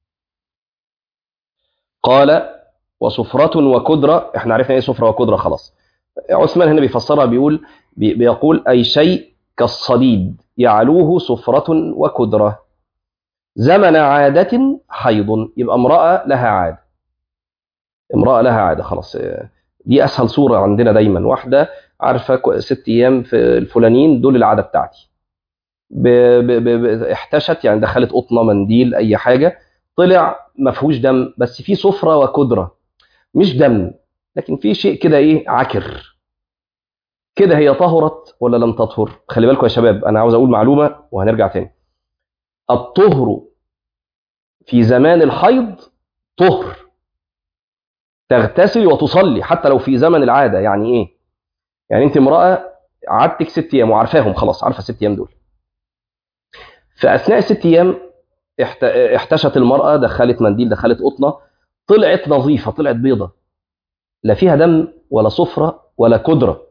قال وصفرة وكدرة احنا عرفنا ايه صفرة وكدرة خلاص عثمان هنا بيفسرها بيقول بي بيقول اي شيء كالصديد يعلوه صفرة وكدرة زمن عادة حيض يبقى امرأة لها عادة امرأة لها عادة خلاص دي اسهل صوره عندنا دايما واحده عارفه كو- ست ايام في الفلانيين دول العاده بتاعتي ب... ب... ب... ب... احتشت يعني دخلت قطنه منديل اي حاجه طلع ما فيهوش دم بس في صفرة وكدره مش دم لكن في شيء كده ايه عكر كده هي طهرت ولا لم تطهر خلي بالكم يا شباب انا عاوز اقول معلومه وهنرجع تاني الطهر في زمان الحيض طهر تغتسل وتصلي حتى لو في زمن العاده يعني ايه يعني انت امراه عادتك ست ايام وعارفاهم خلاص عارفه ست ايام دول في اثناء الست ايام احت- احتشت المراه دخلت منديل دخلت قطنه طلعت نظيفه طلعت بيضه لا فيها دم ولا صفرة ولا كدرة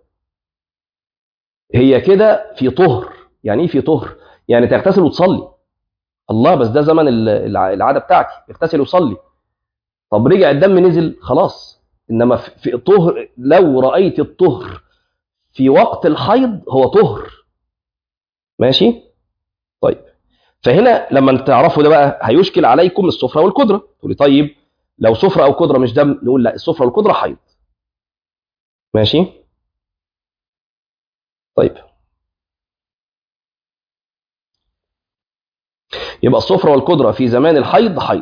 هي كده في طهر يعني ايه في طهر يعني تغتسل وتصلي الله بس ده زمن ال- الع- العاده بتاعتي اغتسل وصلي طب رجع الدم نزل خلاص انما في في طهر لو رايت الطهر في وقت الحيض هو طهر ماشي طيب فهنا لما تعرفوا ده بقى هيشكل عليكم السفره والقدره تقولي طيب لو سفره او قدره مش دم نقول لا السفره والقدره حيض ماشي طيب يبقى الصفرة والقدرة في زمان الحيض حيض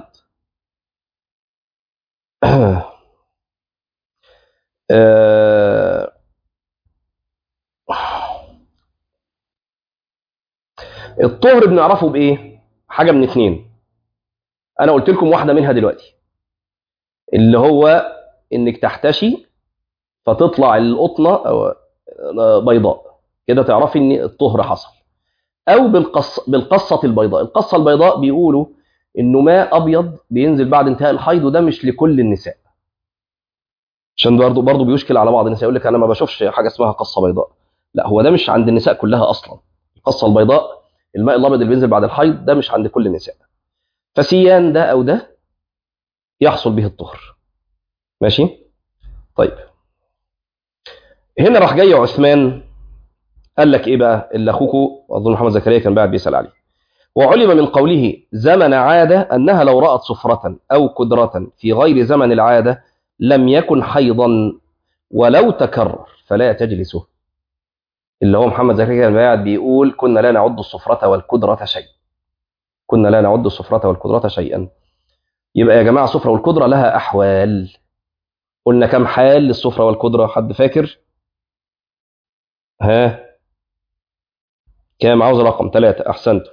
آه، الطهر بنعرفه بايه حاجه من اتنين انا قلت لكم واحده منها دلوقتي اللي هو انك تحتشي فتطلع القطنه أو بيضاء كده تعرفي ان الطهر حصل او بالقص بالقصه البيضاء القصه البيضاء بيقولوا انه ماء ابيض بينزل بعد انتهاء الحيض وده مش لكل النساء عشان برضه برضه بيشكل على بعض النساء يقول لك انا ما بشوفش حاجه اسمها قصه بيضاء لا هو ده مش عند النساء كلها اصلا القصه البيضاء الماء الابيض اللي بينزل بعد الحيض ده مش عند كل النساء فسيان ده او ده يحصل به الطهر ماشي طيب هنا راح جاي عثمان قال لك ايه بقى اللي اخوكم اظن محمد زكريا كان بعد بيسال عليه وعلم من قوله زمن عاده انها لو رات صفره او كدره في غير زمن العاده لم يكن حيضا ولو تكرر فلا تجلسه اللي هو محمد زكريا كان قاعد بيقول كنا لا نعد الصفرة والكدرة شيء كنا لا نعد الصفرة والكدرة شيئا يبقى يا جماعة الصفرة والكدرة لها أحوال قلنا كم حال للصفرة والكدرة حد فاكر ها كام عاوز رقم ثلاثة أحسنتم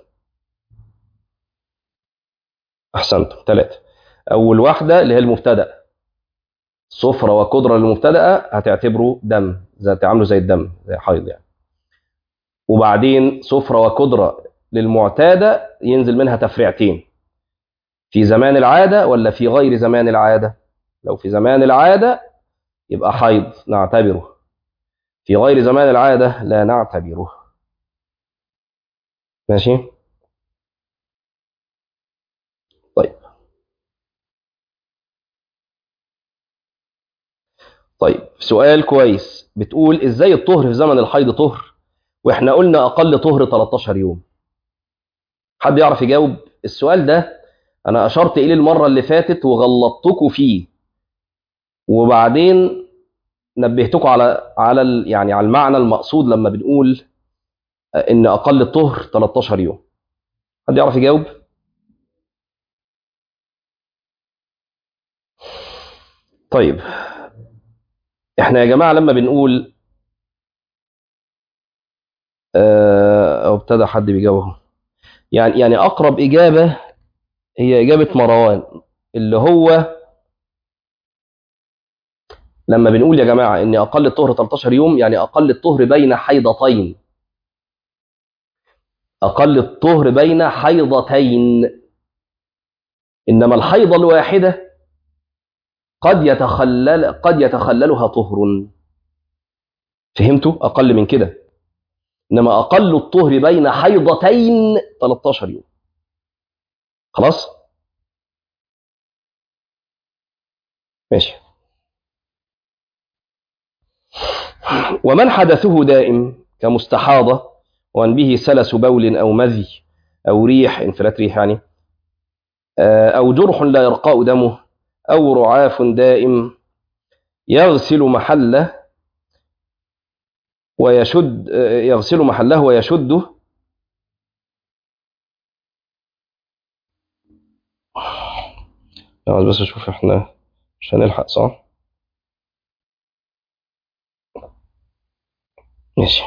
أحسنتم ثلاثة أول واحدة اللي هي المبتدأ صفرة وقدرة للمبتدأ هتعتبره دم زي تعامله زي الدم زي حيض يعني وبعدين صفرة وقدرة للمعتادة ينزل منها تفريعتين في زمان العادة ولا في غير زمان العادة لو في زمان العادة يبقى حيض نعتبره في غير زمان العادة لا نعتبره ماشي طيب طيب سؤال كويس بتقول ازاي الطهر في زمن الحيض طهر واحنا قلنا اقل طهر 13 يوم حد يعرف يجاوب السؤال ده انا اشرت اليه المره اللي فاتت وغلطتكم فيه وبعدين نبهتكم على على ال- يعني على المعنى المقصود لما بنقول ان اقل الطهر 13 يوم حد يعرف يجاوب طيب احنا يا جماعه لما بنقول آه، او ابتدى حد بيجاوب أهو. يعني يعني اقرب اجابه هي اجابه مروان اللي هو لما بنقول يا جماعه ان اقل الطهر 13 يوم يعني اقل الطهر بين حيضتين اقل الطهر بين حيضتين انما الحيضه الواحده قد يتخلل قد يتخللها طهر فهمتوا اقل من كده انما اقل الطهر بين حيضتين 13 يوم خلاص ماشي ومن حدثه دائم كمستحاضة وأن به سلس بول أو مذي أو ريح انفلات ريح يعني آه، أو جرح لا يرقاء دمه أو رعاف دائم يغسل محله ويشد يغسل محله ويشده عاوز بس اشوف احنا مش هنلحق صح ماشي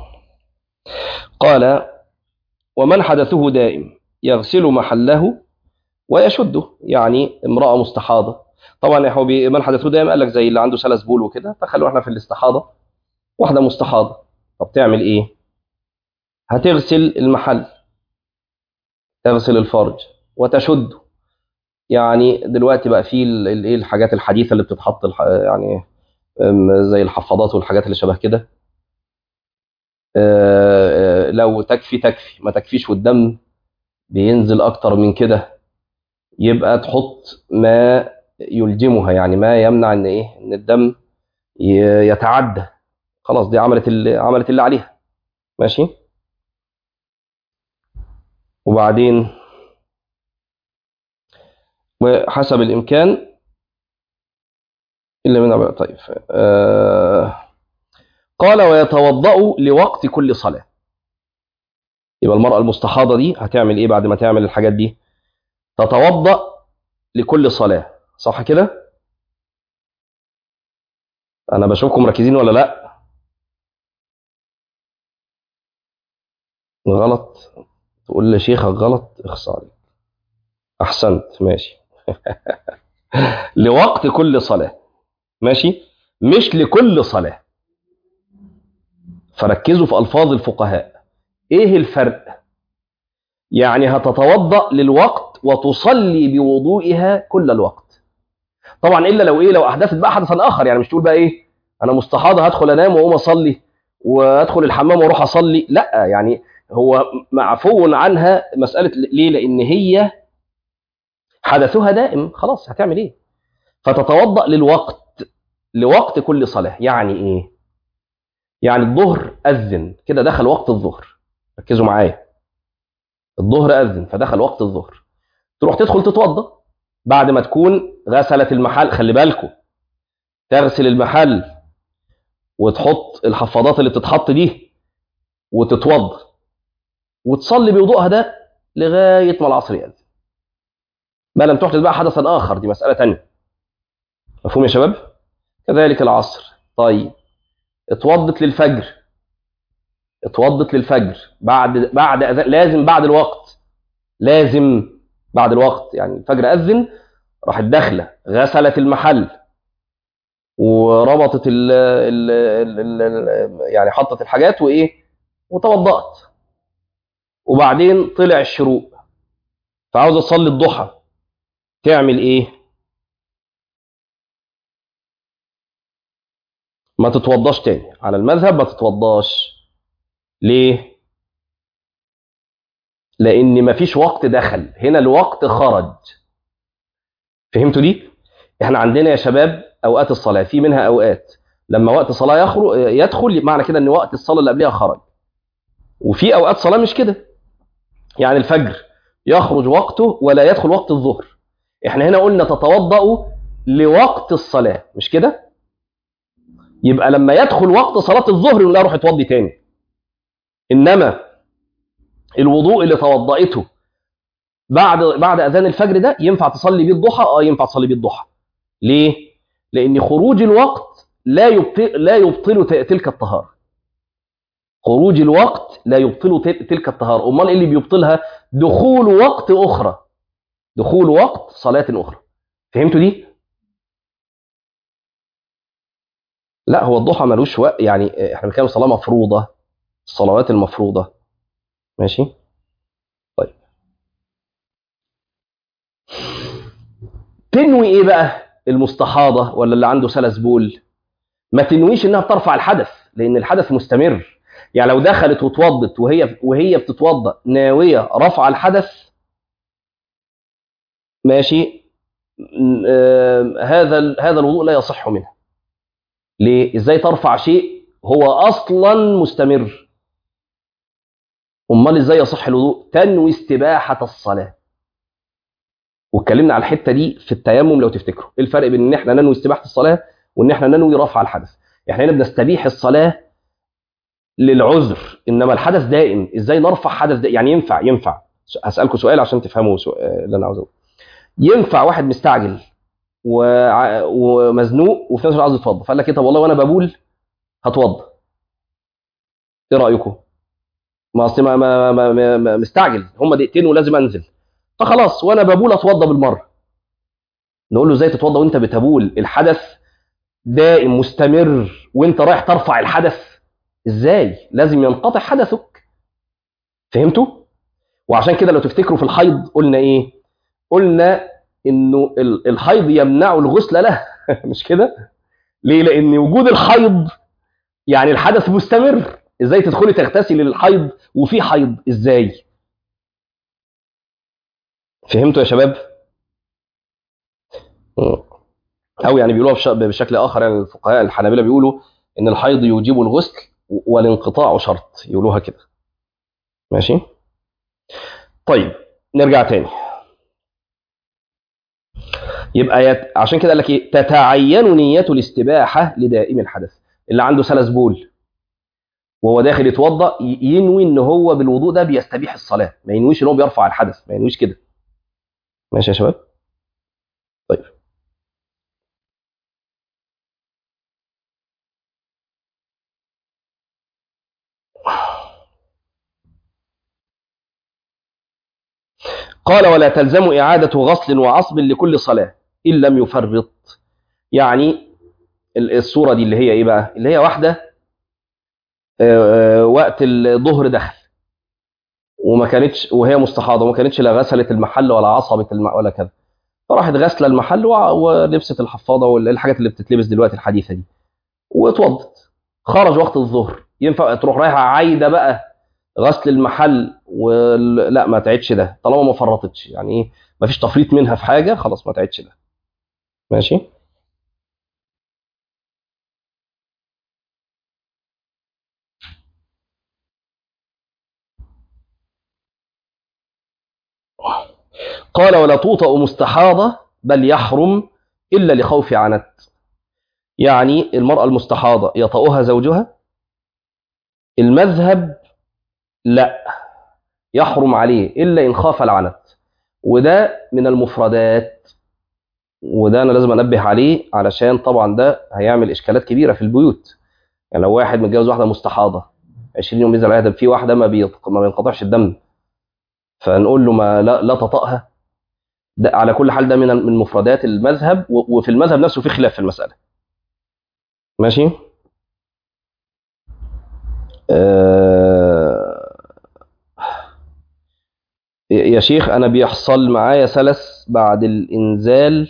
قال ومن حدثه دائم يغسل محله ويشده يعني امرأة مستحاضة طبعا هو بي- من حدثه دائم قال لك زي اللي عنده سلس بول وكده فخلوا احنا في الاستحاضة واحدة مستحاضة طب تعمل ايه هتغسل المحل تغسل الفرج وتشده يعني دلوقتي بقى في ال- ال- ايه الحاجات الحديثة اللي بتتحط الح- يعني أم، زي الحفاضات والحاجات اللي شبه كده آه، آه، لو تكفي تكفي ما تكفيش والدم بينزل اكتر من كده يبقى تحط ما يلجمها يعني ما يمنع ان ايه ان الدم ي- يتعدى خلاص دي عملت اللي عملت اللي عليها ماشي وبعدين وحسب الامكان الا من طيب آه قال ويتوضأ لوقت كل صلاة يبقى المرأة المستحاضة دي هتعمل ايه بعد ما تعمل الحاجات دي تتوضأ لكل صلاة صح كده انا بشوفكم مركزين ولا لا غلط تقول لشيخك غلط اخص عليك احسنت ماشي لوقت كل صلاة ماشي مش لكل صلاة فركزوا في الفاظ الفقهاء ايه الفرق يعني هتتوضأ للوقت وتصلي بوضوئها كل الوقت طبعا الا لو ايه لو احدثت بقى حدثا اخر يعني مش تقول بقى ايه انا مستحاضه هدخل انام واقوم اصلي وادخل الحمام واروح اصلي لا يعني هو معفو عنها مساله ليه لان هي حدثها دائم خلاص هتعمل ايه فتتوضا للوقت لوقت كل صلاه يعني ايه يعني الظهر اذن كده دخل وقت الظهر ركزوا معايا الظهر اذن فدخل وقت الظهر تروح تدخل تتوضا بعد ما تكون غسلت المحل خلي بالكم تغسل المحل وتحط الحفاضات اللي بتتحط دي وتتوضا وتصلي بوضوءها ده لغايه ما العصر يأذن ما لم تحدث بقى حدثا اخر دي مساله ثانيه مفهوم يا شباب كذلك العصر طيب اتوضت للفجر اتوضت للفجر بعد بعد أذان لازم بعد الوقت لازم بعد الوقت يعني الفجر اذن راحت داخله غسلت المحل وربطت ال ال ال ال يعني حطت الحاجات وايه وتوضأت وبعدين طلع الشروق فعاوزه تصلي الضحى تعمل ايه ما تتوضاش تاني على المذهب ما تتوضاش ليه لان ما فيش وقت دخل هنا الوقت خرج فهمتوا دي احنا عندنا يا شباب اوقات الصلاه في منها اوقات لما وقت صلاه يخرج يدخل معنى كده ان وقت الصلاه اللي قبلها خرج وفي اوقات صلاه مش كده يعني الفجر يخرج وقته ولا يدخل وقت الظهر احنا هنا قلنا تتوضأ لوقت الصلاه مش كده يبقى لما يدخل وقت صلاه الظهر يقول لها روح اتوضي تاني انما الوضوء اللي توضأته بعد بعد اذان الفجر ده ينفع تصلي بيه الضحى اه ينفع تصلي بيه الضحى ليه لان خروج الوقت لا يبطل لا يبطل تلك الطهاره خروج الوقت لا يبطل تلك الطهاره امال ايه اللي بيبطلها دخول وقت اخرى دخول وقت صلاه اخرى فهمتوا دي لا هو الضحى ملوش وقت يعني احنا بنتكلم صلاه مفروضه الصلوات المفروضه ماشي طيب تنوي ايه بقى المستحاضه ولا اللي عنده سلس بول ما تنويش انها بترفع الحدث لان الحدث مستمر يعني لو دخلت وتوضت وهي وهي بتتوضا ناويه رفع الحدث ماشي آه هذا هذا الوضوء لا يصح منه ليه ازاي ترفع شيء هو اصلا مستمر امال ازاي يصح الوضوء تنوي استباحه الصلاه واتكلمنا على الحته دي في التيمم لو تفتكروا ايه الفرق بين ان احنا ننوي استباحه الصلاه وان احنا ننوي رفع الحدث احنا هنا بنستبيح الصلاه للعذر انما الحدث دائم ازاي نرفع حدث دائم يعني ينفع ينفع هسالكم سؤال عشان تفهموا سؤال اللي انا عاوز اقوله ينفع واحد مستعجل وع- ومزنوق وفي نفس الوقت عاوز يتوضى فقال لك ايه طب والله وانا ببول هتوضى ايه رايكم ما اصل ما, ما, ما, ما, ما مستعجل هم دقيقتين ولازم انزل فخلاص وانا ببول اتوضى بالمره نقول له ازاي تتوضى وانت بتبول الحدث دائم مستمر وانت رايح ترفع الحدث ازاي لازم ينقطع حدثك فهمتوا وعشان كده لو تفتكروا في الحيض قلنا ايه قلنا انه ال- الحيض يمنع الغسل له مش كده ليه لان وجود الحيض يعني الحدث مستمر ازاي تدخلي تغتسلي للحيض وفي حيض ازاي فهمتوا يا شباب مم. او يعني بيقولوها بش- بشكل اخر يعني الفقهاء الحنابلة بيقولوا ان الحيض يوجب الغسل والانقطاع شرط يقولوها كده ماشي طيب نرجع تاني يبقى يت... عشان كده قال لك ايه تتعين نية الاستباحة لدائم الحدث اللي عنده سلس بول وهو داخل يتوضا ي- ينوي ان هو بالوضوء ده بيستبيح الصلاه ما ينويش ان هو بيرفع الحدث ما ينويش كده ماشي يا شباب طيب قال ولا تلزم إعادة غسل وعصب لكل صلاة إن لم يفرط يعني ال- الصورة دي اللي هي إيه بقى اللي هي واحدة آه، آه، وقت الظهر دخل وما كانتش وهي مستحاضة وما كانتش لا غسلت المحل ولا عصبت الم... ولا كذا فراحت غسلة المحل وع- ولبست الحفاضة والحاجات اللي بتتلبس دلوقتي الحديثة دي واتوضت خرج وقت الظهر ينفع تروح رايحة عايدة بقى غسل المحل وال... لا ما تعيدش ده طالما ما فرطتش يعني ايه ما فيش تفريط منها في حاجة خلاص ما تعيدش ده ماشي قال ولا توطأ مستحاضة بل يحرم إلا لخوف عنت يعني المرأة المستحاضة يطأها زوجها المذهب لا يحرم عليه إلا إن خاف العنت وده من المفردات وده أنا لازم أنبه عليه علشان طبعا ده هيعمل إشكالات كبيرة في البيوت يعني لو واحد متجوز واحدة مستحاضة 20 يوم بينزل عليها دم في واحدة ما, بيط... ما بينقطعش الدم فنقول له ما لا, لا تطأها ده على كل حال ده من من مفردات المذهب و- وفي المذهب نفسه في خلاف في المسألة ماشي آه... يا شيخ أنا بيحصل معايا سلس بعد الإنزال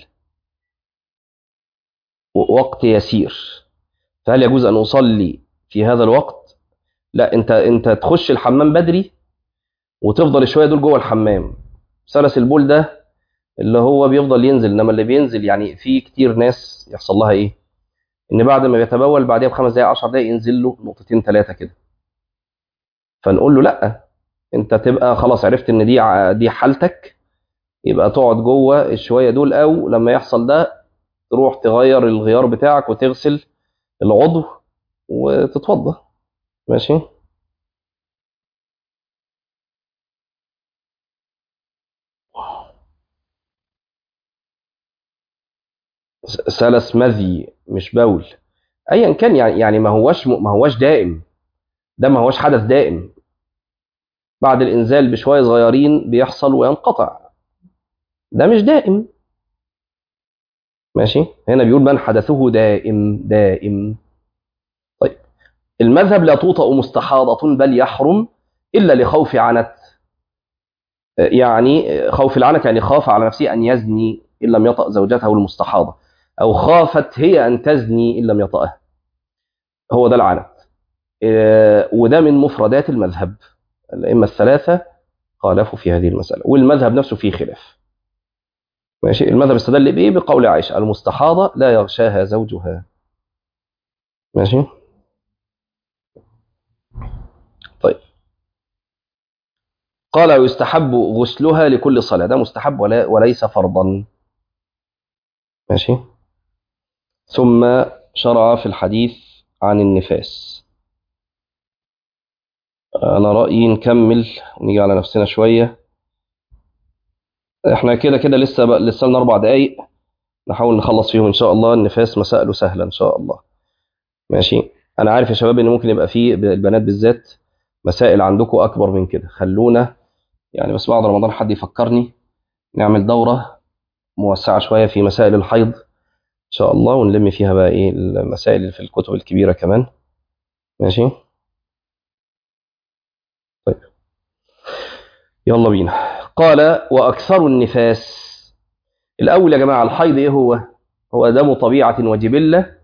وقت يسير فهل يجوز أن أصلي في هذا الوقت؟ لا أنت أنت تخش الحمام بدري وتفضل الشوية دول جوه الحمام سلس البول ده اللي هو بيفضل ينزل انما اللي بينزل يعني في كتير ناس يحصل لها ايه ان بعد ما بيتبول بعدها بخمس دقائق 10 دقائق ينزل له نقطتين ثلاثه كده فنقول له لا انت تبقى خلاص عرفت ان دي ع- دي حالتك يبقى تقعد جوه الشويه دول او لما يحصل ده تروح تغير الغيار بتاعك وتغسل العضو وتتوضا ماشي س- سلس مذي مش بول ايا كان يعني يعني ما هوش ما هوش دائم ده ما هوش حدث دائم بعد الانزال بشويه صغيرين بيحصل وينقطع ده مش دائم ماشي هنا بيقول من حدثه دائم دائم طيب المذهب لا توطأ مستحاضة بل يحرم إلا لخوف عنت يعني خوف العنت يعني خاف على نفسه أن يزني إن لم يطأ زوجته المستحاضة أو خافت هي أن تزني إن لم يطأها هو ده العنت آه، وده من مفردات المذهب الأئمة الثلاثة خالفوا في هذه المسألة والمذهب نفسه فيه خلاف ماشي المذهب استدل بإيه بقول عائشة المستحاضة لا يغشاها زوجها ماشي طيب قال ويستحب غسلها لكل صلاة ده مستحب ولا وليس فرضا ماشي ثم شرع في الحديث عن النفاس أنا رأيي نكمل ونيجي على نفسنا شوية احنا كده كده لسه بقى لسه لنا أربع دقايق نحاول نخلص فيهم إن شاء الله النفاس مسائله سهلة إن شاء الله ماشي أنا عارف يا شباب إن ممكن يبقى فيه البنات بالذات مسائل عندكم أكبر من كده خلونا يعني بس بعد رمضان حد يفكرني نعمل دورة موسعة شوية في مسائل الحيض إن شاء الله ونلم فيها بقى إيه المسائل اللي في الكتب الكبيرة كمان ماشي طيب يلا بينا قال وأكثر النفاس الأول يا جماعة الحيض إيه هو؟ هو دم طبيعة وجبلة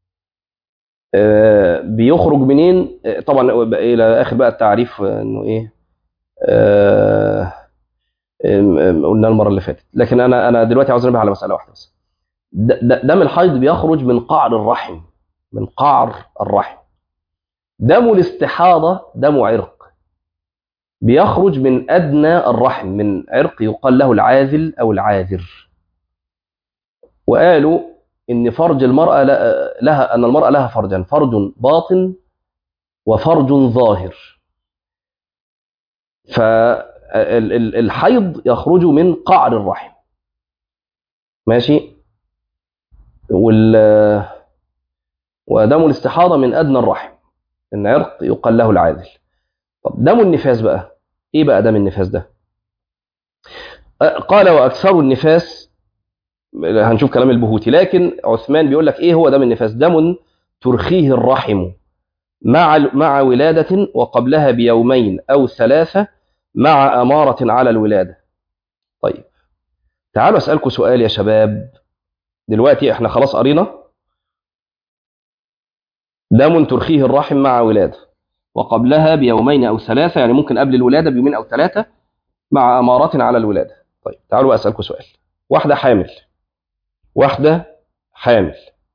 آه بيخرج منين؟ آه طبعا إلى آخر بقى التعريف إنه إيه؟ آه قلنا المرة اللي فاتت لكن أنا أنا دلوقتي عاوز أنبه على مسألة واحدة بس دم الحيض بيخرج من قعر الرحم من قعر الرحم دم الاستحاضة دم عرق بيخرج من أدنى الرحم من عرق يقال له العاذل أو العاذر وقالوا إن فرج المرأة لها أن المرأة لها فرجا فرج باطن وفرج ظاهر فالحيض يخرج من قعر الرحم ماشي وال ودم الاستحاضة من أدنى الرحم إن عرق يقال له العاذل طب دم النفاس بقى إيه بقى دم النفاس ده قال وأكثر النفاس هنشوف كلام البهوتي لكن عثمان بيقول لك إيه هو دم النفاس دم ترخيه الرحم مع مع ولادة وقبلها بيومين أو ثلاثة مع أمارة على الولادة طيب تعالوا أسألكم سؤال يا شباب دلوقتي احنا خلاص قرينا دم ترخيه الرحم مع ولادة وقبلها بيومين أو ثلاثة يعني ممكن قبل الولادة بيومين أو ثلاثة مع أمارات على الولادة طيب تعالوا أسألكم سؤال واحدة حامل واحدة حامل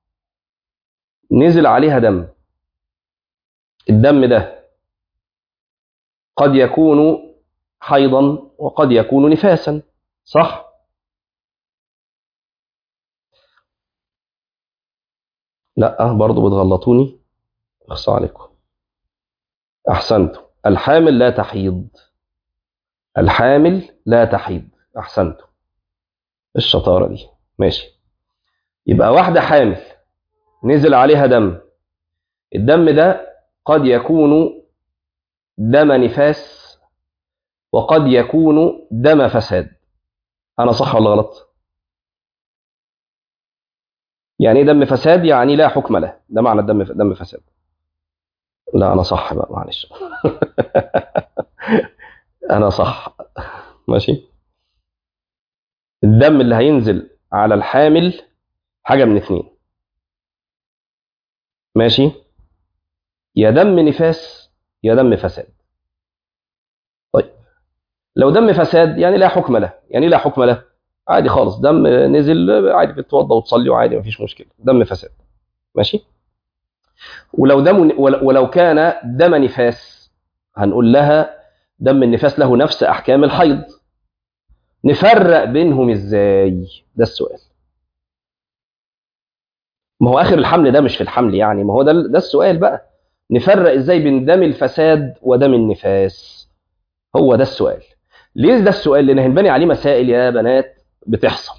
نزل عليها دم الدم ده قد يكون حيضا وقد يكون نفاسا صح لا برضو بتغلطوني اخصى عليكم احسنتم الحامل لا تحيض الحامل لا تحيض احسنتم الشطاره دي ماشي يبقى واحده حامل نزل عليها دم الدم ده قد يكون دم نفاس وقد يكون دم فساد انا صح ولا غلط يعني ايه دم فساد يعني لا حكم له ده معنى الدم دم فساد لا انا صح بقى معلش انا صح ماشي الدم اللي هينزل على الحامل حاجه من اثنين ماشي يا دم نفاس يا دم فساد طيب لو دم فساد يعني لا حكم له يعني لا حكم له عادي خالص دم نزل عادي بتتوضى وتصلي وعادي مفيش مشكله دم فساد ماشي ولو دم ولو كان دم نفاس هنقول لها دم النفاس له نفس احكام الحيض نفرق بينهم ازاي ده السؤال ما هو اخر الحمل ده مش في الحمل يعني ما هو ده ده السؤال بقى نفرق ازاي بين دم الفساد ودم النفاس هو ده السؤال ليه ده السؤال لان هنبني عليه مسائل يا بنات بتحصل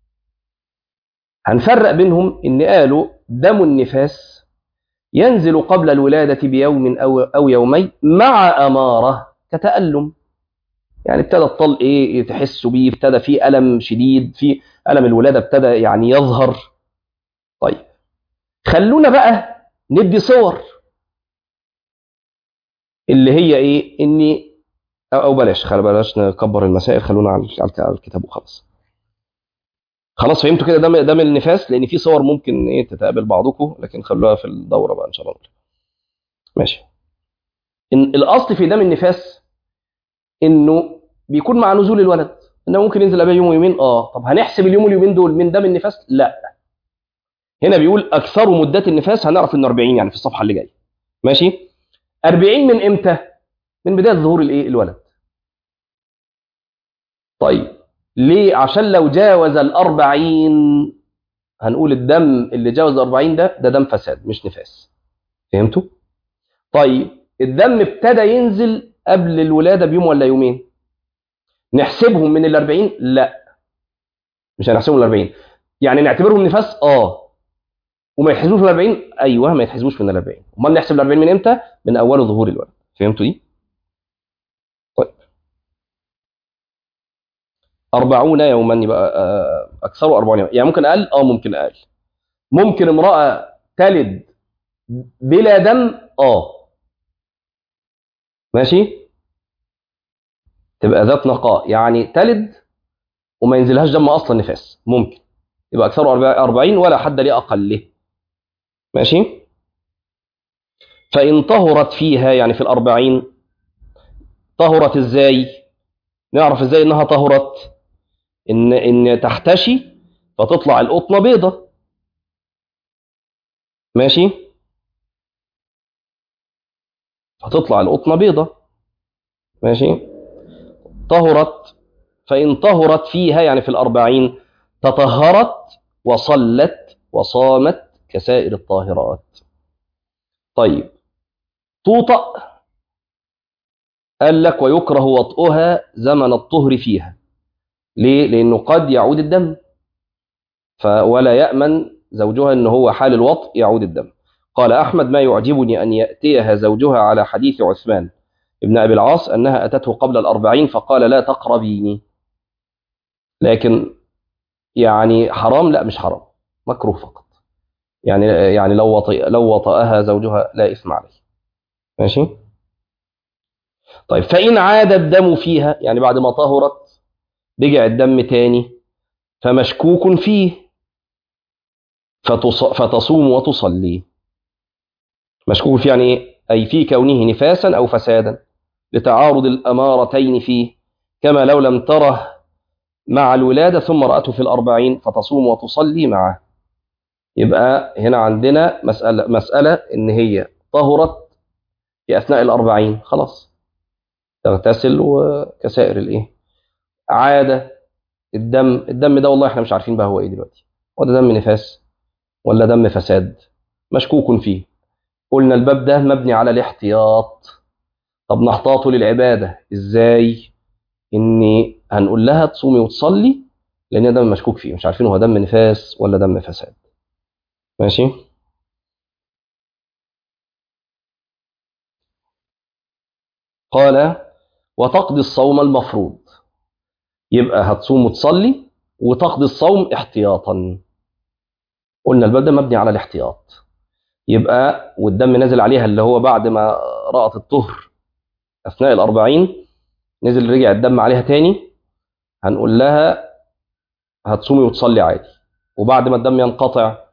هنفرق بينهم ان قالوا دم النفاس ينزل قبل الولادة بيوم أو, أو يومين مع أمارة كتألم يعني ابتدى الطلق ايه تحسوا بيه ابتدى فيه ألم شديد في ألم الولادة ابتدى يعني يظهر طيب خلونا بقى ندي صور اللي هي ايه اني او بلاش خلي بلاش نكبر المسائل خلونا على الكتاب وخلاص خلاص فهمتوا كده دم دم النفاس لان في صور ممكن ايه تتقابل بعضكم لكن خلوها في الدوره بقى ان شاء الله ماشي إن الاصل في دم النفاس انه بيكون مع نزول الولد انه ممكن ينزل قبل يوم ويومين اه طب هنحسب اليوم واليومين دول من دم النفاس لا هنا بيقول اكثر مدات النفاس هنعرف انه 40 يعني في الصفحه اللي جايه ماشي 40 من امتى من بدايه ظهور الايه الولد طيب ليه عشان لو جاوز الأربعين هنقول الدم اللي جاوز 40 ده ده دم فساد مش نفاس فهمتوا طيب الدم ابتدى ينزل قبل الولاده بيوم ولا يومين نحسبهم من ال 40 لا مش هنحسبهم من ال 40 يعني نعتبرهم نفاس اه وما يتحسبوش من ال 40 ايوه ما يتحسبوش من ال 40 امال نحسب ال 40 من امتى من اول ظهور الولد فهمتوا دي طيب 40 يوما يبقى اكثر 40 يوما يعني ممكن اقل اه ممكن اقل ممكن امراه تلد بلا دم اه ماشي تبقى ذات نقاء يعني تلد وما ينزلهاش دم اصلا نفاس ممكن يبقى اكثر 40 ولا حد ليه اقله ماشي فان طهرت فيها يعني في الأربعين طهرت ازاي نعرف ازاي انها طهرت ان ان تحتشي فتطلع القطنه بيضه ماشي فتطلع القطنه بيضه ماشي طهرت فإن طهرت فيها يعني في الأربعين تطهرت وصلت وصامت كسائر الطاهرات طيب توطأ قال لك ويكره وطئها زمن الطهر فيها ليه؟ لأنه قد يعود الدم ولا يأمن زوجها أنه هو حال الوطء يعود الدم قال أحمد ما يعجبني أن يأتيها زوجها على حديث عثمان ابن أبي العاص أنها أتته قبل الأربعين فقال لا تقربيني لكن يعني حرام لا مش حرام مكروه فقط يعني يعني لو وطئ لو وطأها زوجها لا إثم عليه ماشي طيب فإن عاد الدم فيها يعني بعد ما طهرت رجع الدم تاني فمشكوك فيه فتصوم وتصلي مشكوك فيه يعني ايه أي في كونه نفاسا أو فسادا لتعارض الأمارتين فيه كما لو لم تره مع الولادة ثم رأته في الأربعين فتصوم وتصلي معه يبقى هنا عندنا مسألة, مسألة إن هي طهرت في أثناء الأربعين خلاص تغتسل وكسائر الإيه عادة الدم الدم ده والله احنا مش عارفين بقى هو ايه دلوقتي هو ده دم نفاس ولا دم فساد مشكوك فيه قلنا الباب ده مبني على الاحتياط طب نحتاطه للعبادة ازاي اني هنقول لها تصومي وتصلي لان دم مشكوك فيه مش عارفين هو دم نفاس ولا دم فساد ماشي قال وتقضي الصوم المفروض يبقى هتصوم وتصلي وتقضي الصوم احتياطا قلنا الباب ده مبني على الاحتياط يبقى والدم نازل عليها اللي هو بعد ما رأت الطهر أثناء الأربعين نزل رجع الدم عليها تاني هنقول لها هتصومي وتصلي عادي وبعد ما الدم ينقطع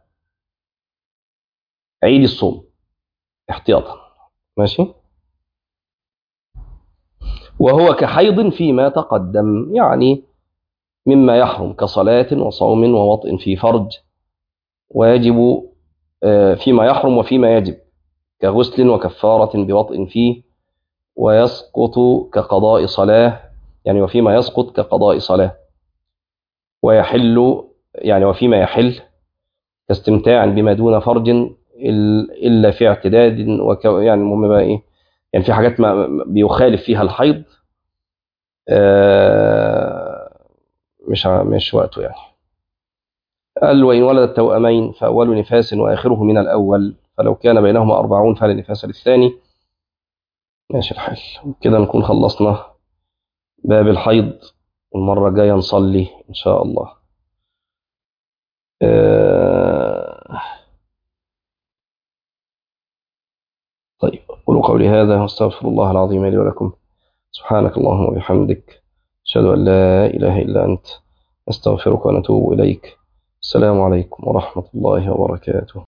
عيدي الصوم احتياطا ماشي وهو كحيض فيما تقدم يعني مما يحرم كصلاة وصوم ووطء في فرج ويجب فيما يحرم وفيما يجب كغسل وكفارة بوطء فيه ويسقط كقضاء صلاة يعني وفيما يسقط كقضاء صلاة ويحل يعني وفيما يحل كاستمتاع بما دون فرج إلا في اعتداد وك يعني المهم بقى إيه يعني في حاجات ما بيخالف فيها الحيض مش مش وقته يعني قال وإن ولد التوأمين فأول نفاس وآخره من الأول فلو كان بينهما أربعون فلا نفاس للثاني ماشي الحال كده نكون خلصنا باب الحيض والمرة الجاية نصلي إن شاء الله آه طيب قولوا قولي هذا واستغفر الله العظيم لي ولكم سبحانك اللهم وبحمدك أشهد أن لا إله إلا أنت نستغفرك ونتوب إليك السلام عليكم ورحمة الله وبركاته